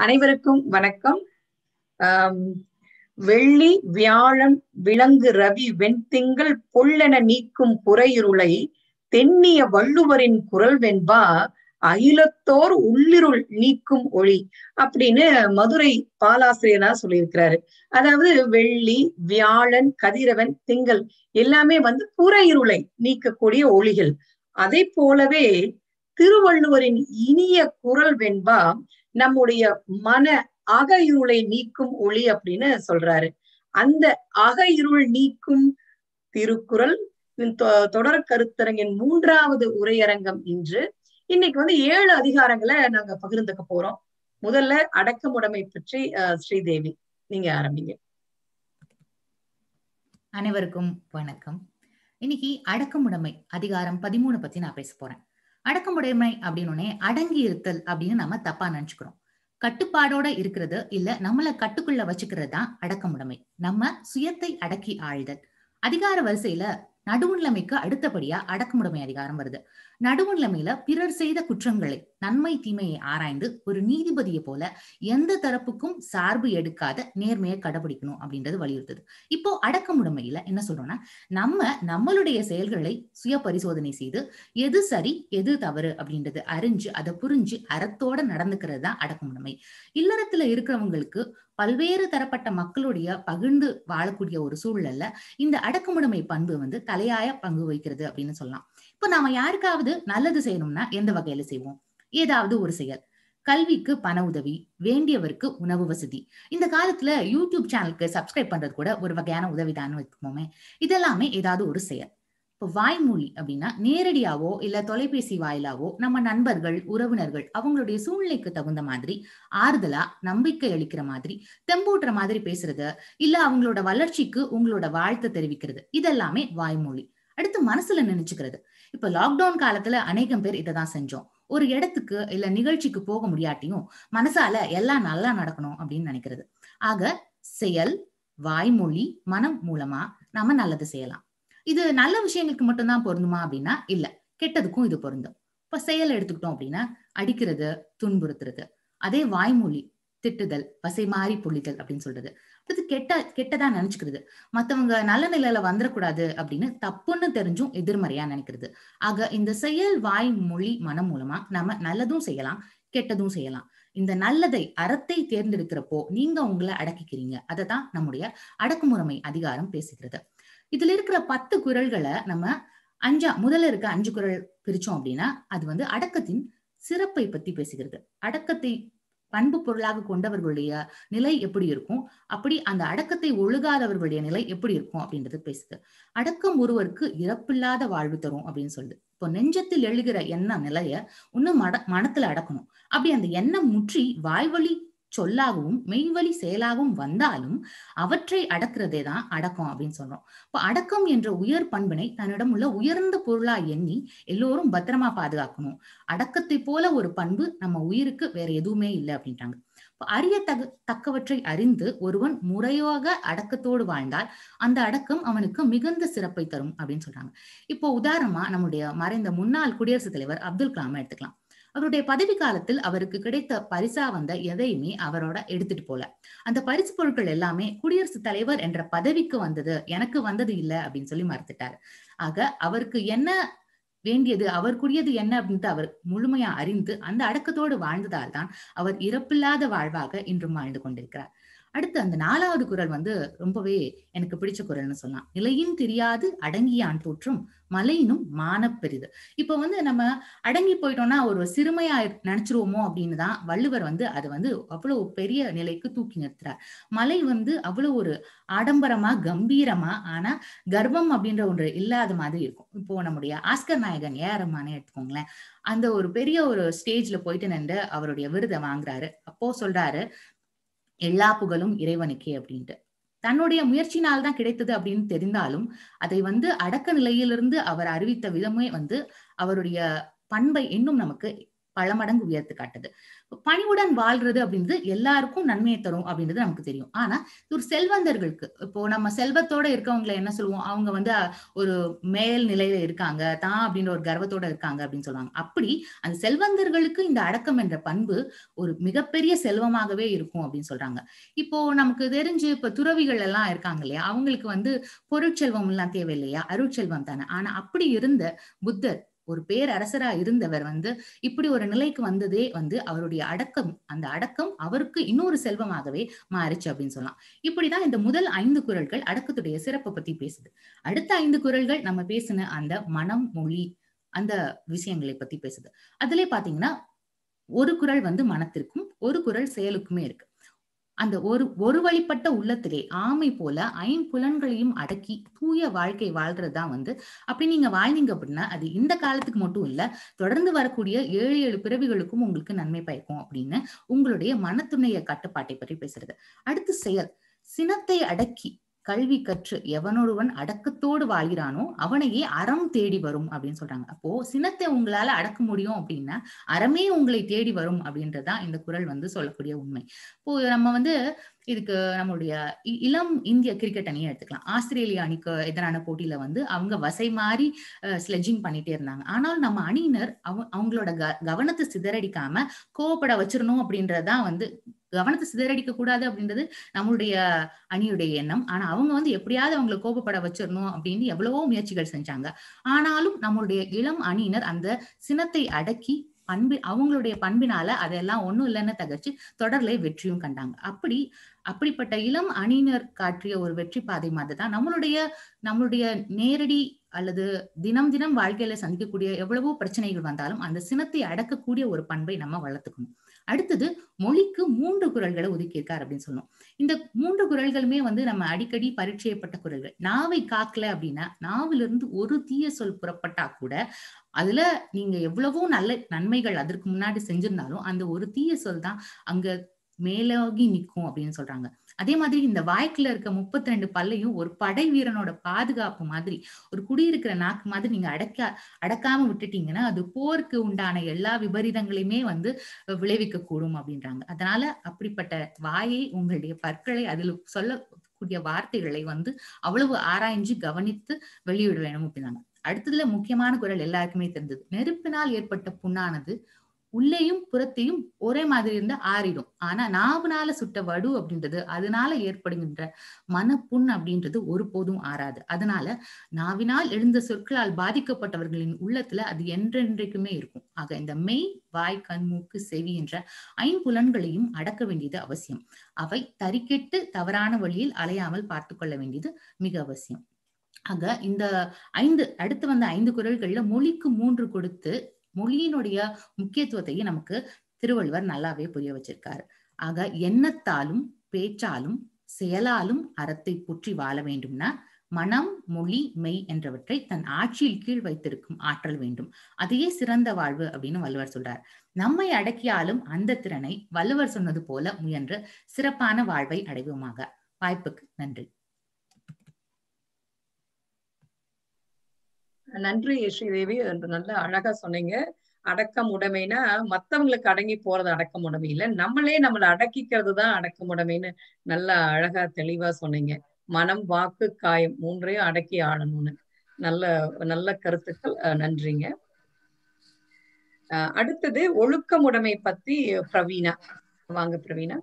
அனைவருக்கும் வணக்கம் ஆம், வெள்ளி வியாழன் விலங்கு ரவி வெண்திங்கள் பொல்லென நீக்கும் புறையிருளை தென்னிய வள்ளுவரின் குரல் வெண்பா அகிலத்தோர் உள்ளிருள் நீக்கும் ஒளி அப்படின்னு மதுரை பாலாசிரியனா சொல்லியிருக்கிறாரு அதாவது வெள்ளி வியாழன் கதிரவன் திங்கள் எல்லாமே வந்து புறையிருளை நீக்கக்கூடிய ஒளிகள் அதை போலவே திருவள்ளுவரின் இனிய குரல் வெண்பா நம்முடைய மன அக இருளை நீக்கும் ஒளி அப்படின்னு சொல்றாரு அந்த அக இருள் நீக்கும் திருக்குறள் தொ- தொடர் கருத்தரங்கின் மூன்றாவது உரையரங்கம் இன்று இன்னைக்கு வந்து ஏழு அதிகாரங்களை நாங்க பகிர்ந்துக்க போறோம் முதல்ல அடக்கமுடைமை பற்றி அஹ், ஸ்ரீதேவி நீங்க ஆரம்பிங்க அனைவருக்கும் வணக்கம் இன்னைக்கு அடக்கமுடைமை அதிகாரம் பதிமூணு பத்தி நான் பேச போறேன் அடக்கமுடைமை அப்படின்னு அடங்கி இருத்தல் அப்படின்னு நம்ம தப்பா நினைச்சுக்கிறோம் கட்டுப்பாடோட இருக்கிறது இல்ல நம்மள கட்டுக்குள்ள வச்சுக்கிறது தான் அடக்கமுடைமை நம்ம சுயத்தை அடக்கி ஆழ்தல் அதிகார வரிசையில நடுவுநிலைமைக்கு அடுத்தபடியா அடக்கமுடைமை அதிகாரம் வருது நடுவுநிலைமையில பிறர் செய்த குற்றங்களை நன்மை தீமையை ஆராய்ந்து ஒரு நீதிபதியை போல எந்த தரப்புக்கும் சார்பு எடுக்காத நேர்மையை கடைபிடிக்கணும் அப்படின்றது வலியுறுத்துது இப்போ அடக்கமுடைமையில என்ன சொல்றோம்னா நம்ம நம்மளுடைய செயல்களை சுய பரிசோதனை செய்து எது சரி எது தவறு அப்படின்றது அறிஞ்சு அதை புரிஞ்சு அறத்தோட நடந்துக்கிறது தான் அடக்கமுடைமை இல்லறத்துல இருக்கிறவங்களுக்கு பல்வேறு தரப்பட்ட மக்களுடைய பகிர்ந்து வாழக்கூடிய ஒரு சூழல்ல இந்த அடக்கமுடைமை பண்பு வந்து தலையாய பங்கு வகிக்கிறது அப்படின்னு சொல்லலாம் இப்போ நாம யாருக்காவது நல்லது செய்யணும்னா எந்த வகையில செய்வோம் ஏதாவது ஒரு செயல் கல்விக்கு பண உதவி வேண்டியவருக்கு உணவு வசதி இந்த காலத்துல யூடியூப் சேனலுக்கு சப்ஸ்கிரைப் பண்றது கூட ஒரு வகையான உதவிதான்னு வச்சுக்கோமே இதெல்லாமே ஏதாவது ஒரு செயல் இப்போ வாய்மொழி அப்படின்னா நேரடியாவோ இல்ல தொலைபேசி வாயிலாவோ நம்ம நண்பர்கள் உறவினர்கள் அவங்களுடைய சூழ்நிலைக்கு தகுந்த மாதிரி ஆறுதலா நம்பிக்கை அளிக்கிற மாதிரி தெம்பூட்டுற மாதிரி பேசுறது இல்ல அவங்களோட வளர்ச்சிக்கு உங்களோட வாழ்த்து தெரிவிக்கிறது இதெல்லாமே வாய்மொழி அடுத்து மனசுல நினைச்சுக்கிறது இப்ப லாக்டவுன் காலத்துல அநேகம் பேர் இதை தான் செஞ்சோம் ஒரு இடத்துக்கு இல்ல நிகழ்ச்சிக்கு போக முடியாட்டியும் மனசால எல்லாம் நல்லா நடக்கணும் அப்படின்னு நினைக்கிறது ஆக செயல் வாய்மொழி மனம் மூலமா நாம நல்லது செய்யலாம் இது நல்ல விஷயங்களுக்கு மட்டும்தான் பொருந்துமா அப்படின்னா இல்ல கெட்டதுக்கும் இது பொருந்தும் இப்ப செயல் எடுத்துக்கிட்டோம் அப்படின்னா அடிக்கிறது துன்புறுத்துறது அதே வாய்மொழி திட்டுதல் வசை மாறி பொழிதல் அப்படின்னு சொல்றது அது கெட்ட கெட்டதா நினைச்சுக்கிறது மத்தவங்க நல்ல நிலையில வந்துடக்கூடாது அப்படின்னு தப்புன்னு தெரிஞ்சும் எதிர்மறையா நினைக்கிறது ஆக இந்த செயல் வாய் மொழி மனம் மூலமா நம்ம நல்லதும் செய்யலாம் கெட்டதும் செய்யலாம் இந்த நல்லதை அறத்தை தேர்ந்தெடுக்கிறப்போ நீங்க உங்களை அடக்கிக்கிறீங்க அதை தான் நம்முடைய அடக்குமுறைமை அதிகாரம் பேசுகிறது இதுல இருக்கிற பத்து குரல்களை நம்ம அஞ்சா முதல்ல இருக்க அஞ்சு குரல் பிரிச்சோம் அப்படின்னா அது வந்து அடக்கத்தின் சிறப்பை பத்தி பேசுகிறது அடக்கத்தை பண்பு பொருளாக கொண்டவர்களுடைய நிலை எப்படி இருக்கும் அப்படி அந்த அடக்கத்தை ஒழுகாதவர்களுடைய நிலை எப்படி இருக்கும் அப்படின்றது பேசுது அடக்கம் ஒருவருக்கு இறப்பில்லாத வாழ்வு தரும் அப்படின்னு சொல்லுது இப்போ நெஞ்சத்தில் எழுகிற எண்ண நிலைய இன்னும் மட மனத்துல அடக்கணும் அப்படி அந்த எண்ணம் முற்றி வாய்வழி சொல்லாகவும் மெய்வழி செயலாகவும் வந்தாலும் அவற்றை அடக்கிறதே தான் அடக்கம் அப்படின்னு சொல்றோம் இப்போ அடக்கம் என்ற உயர் பண்பினை தன்னிடம் உள்ள உயர்ந்த பொருளா எண்ணி எல்லோரும் பத்திரமா பாதுகாக்கணும் அடக்கத்தை போல ஒரு பண்பு நம்ம உயிருக்கு வேற எதுவுமே இல்லை அப்படின்ட்டாங்க இப்போ அறிய தக தக்கவற்றை அறிந்து ஒருவன் முறையாக அடக்கத்தோடு வாழ்ந்தால் அந்த அடக்கம் அவனுக்கு மிகுந்த சிறப்பை தரும் அப்படின்னு சொல்றாங்க இப்போ உதாரணமா நம்முடைய மறைந்த முன்னாள் குடியரசுத் தலைவர் அப்துல் கலாமை எடுத்துக்கலாம் அவருடைய பதவி காலத்தில் அவருக்கு கிடைத்த பரிசா வந்த எதையுமே அவரோட எடுத்துட்டு போல அந்த பரிசு பொருட்கள் எல்லாமே குடியரசுத் தலைவர் என்ற பதவிக்கு வந்தது எனக்கு வந்தது இல்லை அப்படின்னு சொல்லி மறுத்துட்டாரு ஆக அவருக்கு என்ன வேண்டியது அவருக்குரியது என்ன அப்படின்ட்டு அவர் முழுமையா அறிந்து அந்த அடக்கத்தோடு வாழ்ந்ததால் தான் அவர் இறப்பில்லாத வாழ்வாக இன்றும் வாழ்ந்து கொண்டிருக்கிறார் அடுத்து அந்த நாலாவது குரல் வந்து ரொம்பவே எனக்கு பிடிச்ச குரல்னு சொல்லலாம் நிலையின் தெரியாது அடங்கியான் தோற்றும் மலையினும் மானப் பெரிது இப்ப வந்து நம்ம அடங்கி போயிட்டோம்னா ஒரு சிறுமையா நினைச்சிருவோமோ அப்படின்னு தான் வள்ளுவர் வந்து அது வந்து அவ்வளவு பெரிய நிலைக்கு தூக்கி நிறுத்துறார் மலை வந்து அவ்வளவு ஒரு ஆடம்பரமா கம்பீரமா ஆனா கர்வம் அப்படின்ற ஒன்று இல்லாத மாதிரி இருக்கும் இப்போ நம்முடைய ஆஸ்கர் நாயகன் ஏஆர்எம்மானே எடுத்துக்கோங்களேன் அந்த ஒரு பெரிய ஒரு ஸ்டேஜ்ல போயிட்டு நின்று அவருடைய விருதை வாங்குறாரு அப்போ சொல்றாரு எல்லா புகழும் இறைவனுக்கே அப்படின்ட்டு தன்னுடைய முயற்சினால் தான் கிடைத்தது அப்படின்னு தெரிந்தாலும் அதை வந்து அடக்க நிலையிலிருந்து அவர் அறிவித்த விதமே வந்து அவருடைய பண்பை இன்னும் நமக்கு பல மடங்கு உயர்த்து காட்டுது பணிவுடன் வாழ்றது அப்படின்றது எல்லாருக்கும் நன்மையை தரும் அப்படின்றது நமக்கு தெரியும் ஆனா இது ஒரு செல்வந்தர்களுக்கு இப்போ நம்ம செல்வத்தோட இருக்கவங்களை என்ன சொல்லுவோம் அவங்க வந்து அஹ், ஒரு மேல் நிலையில இருக்காங்க தான் அப்படின்ற ஒரு கர்வத்தோட இருக்காங்க அப்படின்னு சொல்லுவாங்க அப்படி அந்த செல்வந்தர்களுக்கு இந்த அடக்கம் என்ற பண்பு ஒரு மிகப்பெரிய செல்வமாகவே இருக்கும் அப்படின்னு சொல்றாங்க இப்போ நமக்கு தெரிஞ்சு இப்ப துறவிகள் எல்லாம் இருக்காங்க இல்லையா அவங்களுக்கு வந்து பொருட்செல்வம் எல்லாம் தேவை இல்லையா அருட்செல்வம் தானே ஆனா அப்படி இருந்த புத்தர் ஒரு பேரரசரா இருந்தவர் வந்து இப்படி ஒரு நிலைக்கு வந்ததே வந்து அவருடைய அடக்கம் அந்த அடக்கம் அவருக்கு இன்னொரு செல்வமாகவே மாறிச்சு அப்படின்னு சொல்லலாம் இப்படிதான் இந்த முதல் ஐந்து குறள்கள் அடக்கத்துடைய சிறப்பை பத்தி பேசுது அடுத்த ஐந்து குறள்கள் நம்ம பேசின அந்த மனம் மொழி அந்த விஷயங்களை பத்தி பேசுது அதுல பாத்தீங்கன்னா ஒரு குறள் வந்து மனத்திற்கும் ஒரு குறள் செயலுக்குமே இருக்கு அந்த ஒரு ஒரு வழிப்பட்ட உள்ளத்திலே ஆமை போல ஐம்புலன்களையும் அடக்கி தூய வாழ்க்கை வாழ்றதுதான் வந்து அப்படி நீங்க வாழ்ந்தீங்க அப்படின்னா அது இந்த காலத்துக்கு மட்டும் இல்ல தொடர்ந்து வரக்கூடிய ஏழு ஏழு பிறவிகளுக்கும் உங்களுக்கு நன்மை பயக்கும் அப்படின்னு உங்களுடைய மனத்துணைய கட்டுப்பாட்டை பற்றி பேசுறது அடுத்து செயல் சினத்தை அடக்கி கல்வி கற்று எவனொருவன் அடக்கத்தோடு வாழ்கிறானோ அவனையே அறம் தேடி வரும் அப்படின்னு சொல்றாங்க அப்போ சினத்தை உங்களால அடக்க முடியும் அப்படின்னா அறமே உங்களை தேடி வரும் அப்படின்றதுதான் இந்த குறள் வந்து சொல்லக்கூடிய உண்மை இப்போ நம்ம வந்து இதுக்கு நம்மளுடைய இ- இளம் இந்திய கிரிக்கெட் அணியை எடுத்துக்கலாம் ஆஸ்திரேலியா அணிக்கு எதிரான போட்டியில வந்து அவங்க வசை மாறி ஸ்லெட்ஜிங் பண்ணிட்டே இருந்தாங்க ஆனால் நம்ம அணியினர் அவ அவங்களோட க கவனத்தை சிதறடிக்காம கோவப்பட வச்சிரணும் அப்படின்றதுதான் வந்து கவனத்தை சிதறடிக்க கூடாது அப்படின்றது நம்மளுடைய அணியுடைய எண்ணம் ஆனா அவங்க வந்து எப்படியாவது அவங்களை கோபப்பட வச்சிடணும் அப்படின்னு எவ்வளவோ முயற்சிகள் செஞ்சாங்க ஆனாலும் நம்மளுடைய இளம் அணியினர் அந்த சினத்தை அடக்கி பண்பு அவங்களுடைய பண்பினால அதெல்லாம் ஒண்ணும் இல்லைன்னு தகர்ச்சி தொடர்ல வெற்றியும் கண்டாங்க அப்படி அப்படிப்பட்ட இளம் அணியினர் காட்டிய ஒரு வெற்றி பாதை மாதிரி தான் நம்மளுடைய நம்மளுடைய நேரடி அல்லது தினம் தினம் வாழ்க்கையில சந்திக்கக்கூடிய எவ்வளவோ பிரச்சனைகள் வந்தாலும் அந்த சினத்தை அடக்கக்கூடிய ஒரு பண்பை நம்ம வளர்த்துக்கணும் அடுத்தது மொழிக்கு மூன்று குரல்களை ஒதுக்கியிருக்கார் அப்படின்னு சொல்லணும் இந்த மூன்று குரல்களுமே வந்து நம்ம அடிக்கடி பரீட்சையப்பட்ட குரல்கள் நாவை காக்கல அப்படின்னா நாவிலிருந்து ஒரு தீய சொல் புறப்பட்டா கூட அதுல நீங்க எவ்வளவோ நல்ல நன்மைகள் அதற்கு முன்னாடி செஞ்சிருந்தாலும் அந்த ஒரு தீய சொல் தான் அங்க மேலோகி நிற்கும் அப்படின்னு சொல்றாங்க அதே மாதிரி இந்த வாய்க்குல இருக்க முப்பத்தி ரெண்டு பல்லையும் ஒரு படை வீரனோட பாதுகாப்பு மாதிரி ஒரு குடியிருக்கிற நாக்கு மாதிரி நீங்க அடக்க அடக்காம விட்டுட்டீங்கன்னா அது போருக்கு உண்டான எல்லா விபரீதங்களையுமே வந்து விளைவிக்க கூடும் அப்படின்றாங்க அதனால அப்படிப்பட்ட வாயை உங்களுடைய பற்களை அதில் சொல்லக்கூடிய வார்த்தைகளை வந்து அவ்வளவு ஆராய்ஞ்சு கவனித்து வெளியிட வேணும் அப்படின்னாங்க அடுத்ததுல முக்கியமான குரல் எல்லாருக்குமே தெரிஞ்சது நெருப்பினால் ஏற்பட்ட புண்ணானது உள்ளேயும் புறத்தையும் ஒரே மாதிரி இருந்தா ஆறிடும் ஆனா நாவுனால சுட்ட வடு அப்படின்றது அதனால ஏற்படுகின்ற மனப்புண் அப்படின்றது ஒருபோதும் ஆறாது அதனால நாவினால் எழுந்த சொற்களால் பாதிக்கப்பட்டவர்களின் உள்ளத்துல அது என்றென்றைக்குமே இருக்கும் ஆக இந்த மெய் வாய் கண் மூக்கு செவி என்ற ஐம்புலன்களையும் அடக்க வேண்டியது அவசியம் அவை தறிக்கெட்டு தவறான வழியில் அலையாமல் பார்த்து கொள்ள வேண்டியது மிக அவசியம் ஆக இந்த ஐந்து அடுத்து வந்த ஐந்து குரல்கள்ல மொழிக்கு மூன்று கொடுத்து மொழியினுடைய முக்கியத்துவத்தையும் நமக்கு திருவள்ளுவர் நல்லாவே புரிய வச்சிருக்காரு ஆக எண்ணத்தாலும் பேச்சாலும் செயலாலும் அறத்தை புற்றி வாழ வேண்டும்னா மனம் மொழி மெய் என்றவற்றை தன் ஆட்சியில் கீழ் வைத்திருக்கும் ஆற்றல் வேண்டும் அதையே சிறந்த வாழ்வு அப்படின்னு வள்ளுவர் சொல்றார் நம்மை அடக்கியாலும் அந்த திறனை வள்ளுவர் சொன்னது போல முயன்று சிறப்பான வாழ்வை அடைவோமாக வாய்ப்புக்கு நன்றி நன்றி ஸ்ரீதேவி நல்ல அழகா சொன்னீங்க அடக்கம் உடைமைனா மத்தவங்களுக்கு அடங்கி போறது அடக்கம் உடைமை இல்ல நம்மளே நம்மளை அடக்கிக்கிறது தான் அடக்கம் உடைமைன்னு நல்லா அழகா தெளிவா சொன்னீங்க மனம் வாக்கு காயம் மூன்றையும் அடக்கி ஆளணும்னு நல்ல நல்ல கருத்துக்கள் நன்றிங்க அடுத்தது ஒழுக்கமுடைமை பத்தி பிரவீனா வாங்க பிரவீனா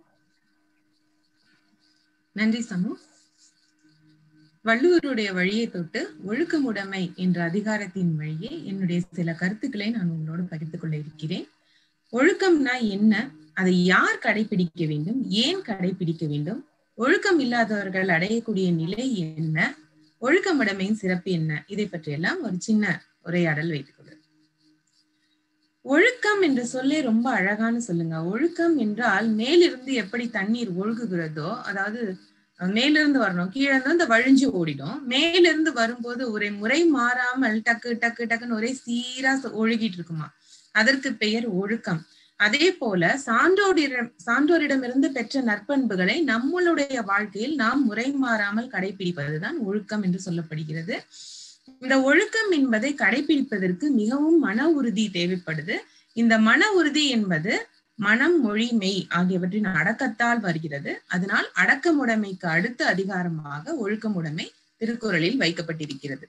நன்றி சமு வள்ளுவருடைய வழியை தொட்டு ஒழுக்கமுடைமை என்ற அதிகாரத்தின் வழியே என்னுடைய சில கருத்துக்களை நான் உங்களோடு பகிர்ந்து கொள்ள இருக்கிறேன் ஒழுக்கம்னா என்ன அதை யார் கடைபிடிக்க வேண்டும் ஏன் கடைபிடிக்க வேண்டும் ஒழுக்கம் இல்லாதவர்கள் அடையக்கூடிய நிலை என்ன ஒழுக்கமுடைமையின் சிறப்பு என்ன இதை பற்றியெல்லாம் ஒரு சின்ன உரையாடல் வைத்துக் கொள்ளுங்கள் ஒழுக்கம் என்று சொல்லே ரொம்ப அழகான சொல்லுங்க ஒழுக்கம் என்றால் மேலிருந்து எப்படி தண்ணீர் ஒழுகுகிறதோ அதாவது மேலிருந்து வரணும் கீழே இருந்து இந்த வழிஞ்சு ஓடிடும் மேலிருந்து வரும்போது ஒரு முறை மாறாமல் டக்கு டக்கு டக்குன்னு ஒரே சீரா ஒழுகிட்டு இருக்குமா அதற்கு பெயர் ஒழுக்கம் அதே போல சான்றோரிடம் சான்றோரிடமிருந்து பெற்ற நற்பண்புகளை நம்மளுடைய வாழ்க்கையில் நாம் முறை மாறாமல் கடைபிடிப்பதுதான் ஒழுக்கம் என்று சொல்லப்படுகிறது இந்த ஒழுக்கம் என்பதை கடைபிடிப்பதற்கு மிகவும் மன உறுதி தேவைப்படுது இந்த மன உறுதி என்பது மனம் மொழி மெய் ஆகியவற்றின் அடக்கத்தால் வருகிறது அதனால் அடக்கமுடைமைக்கு அடுத்த அதிகாரமாக ஒழுக்கமுடைமை திருக்குறளில் வைக்கப்பட்டிருக்கிறது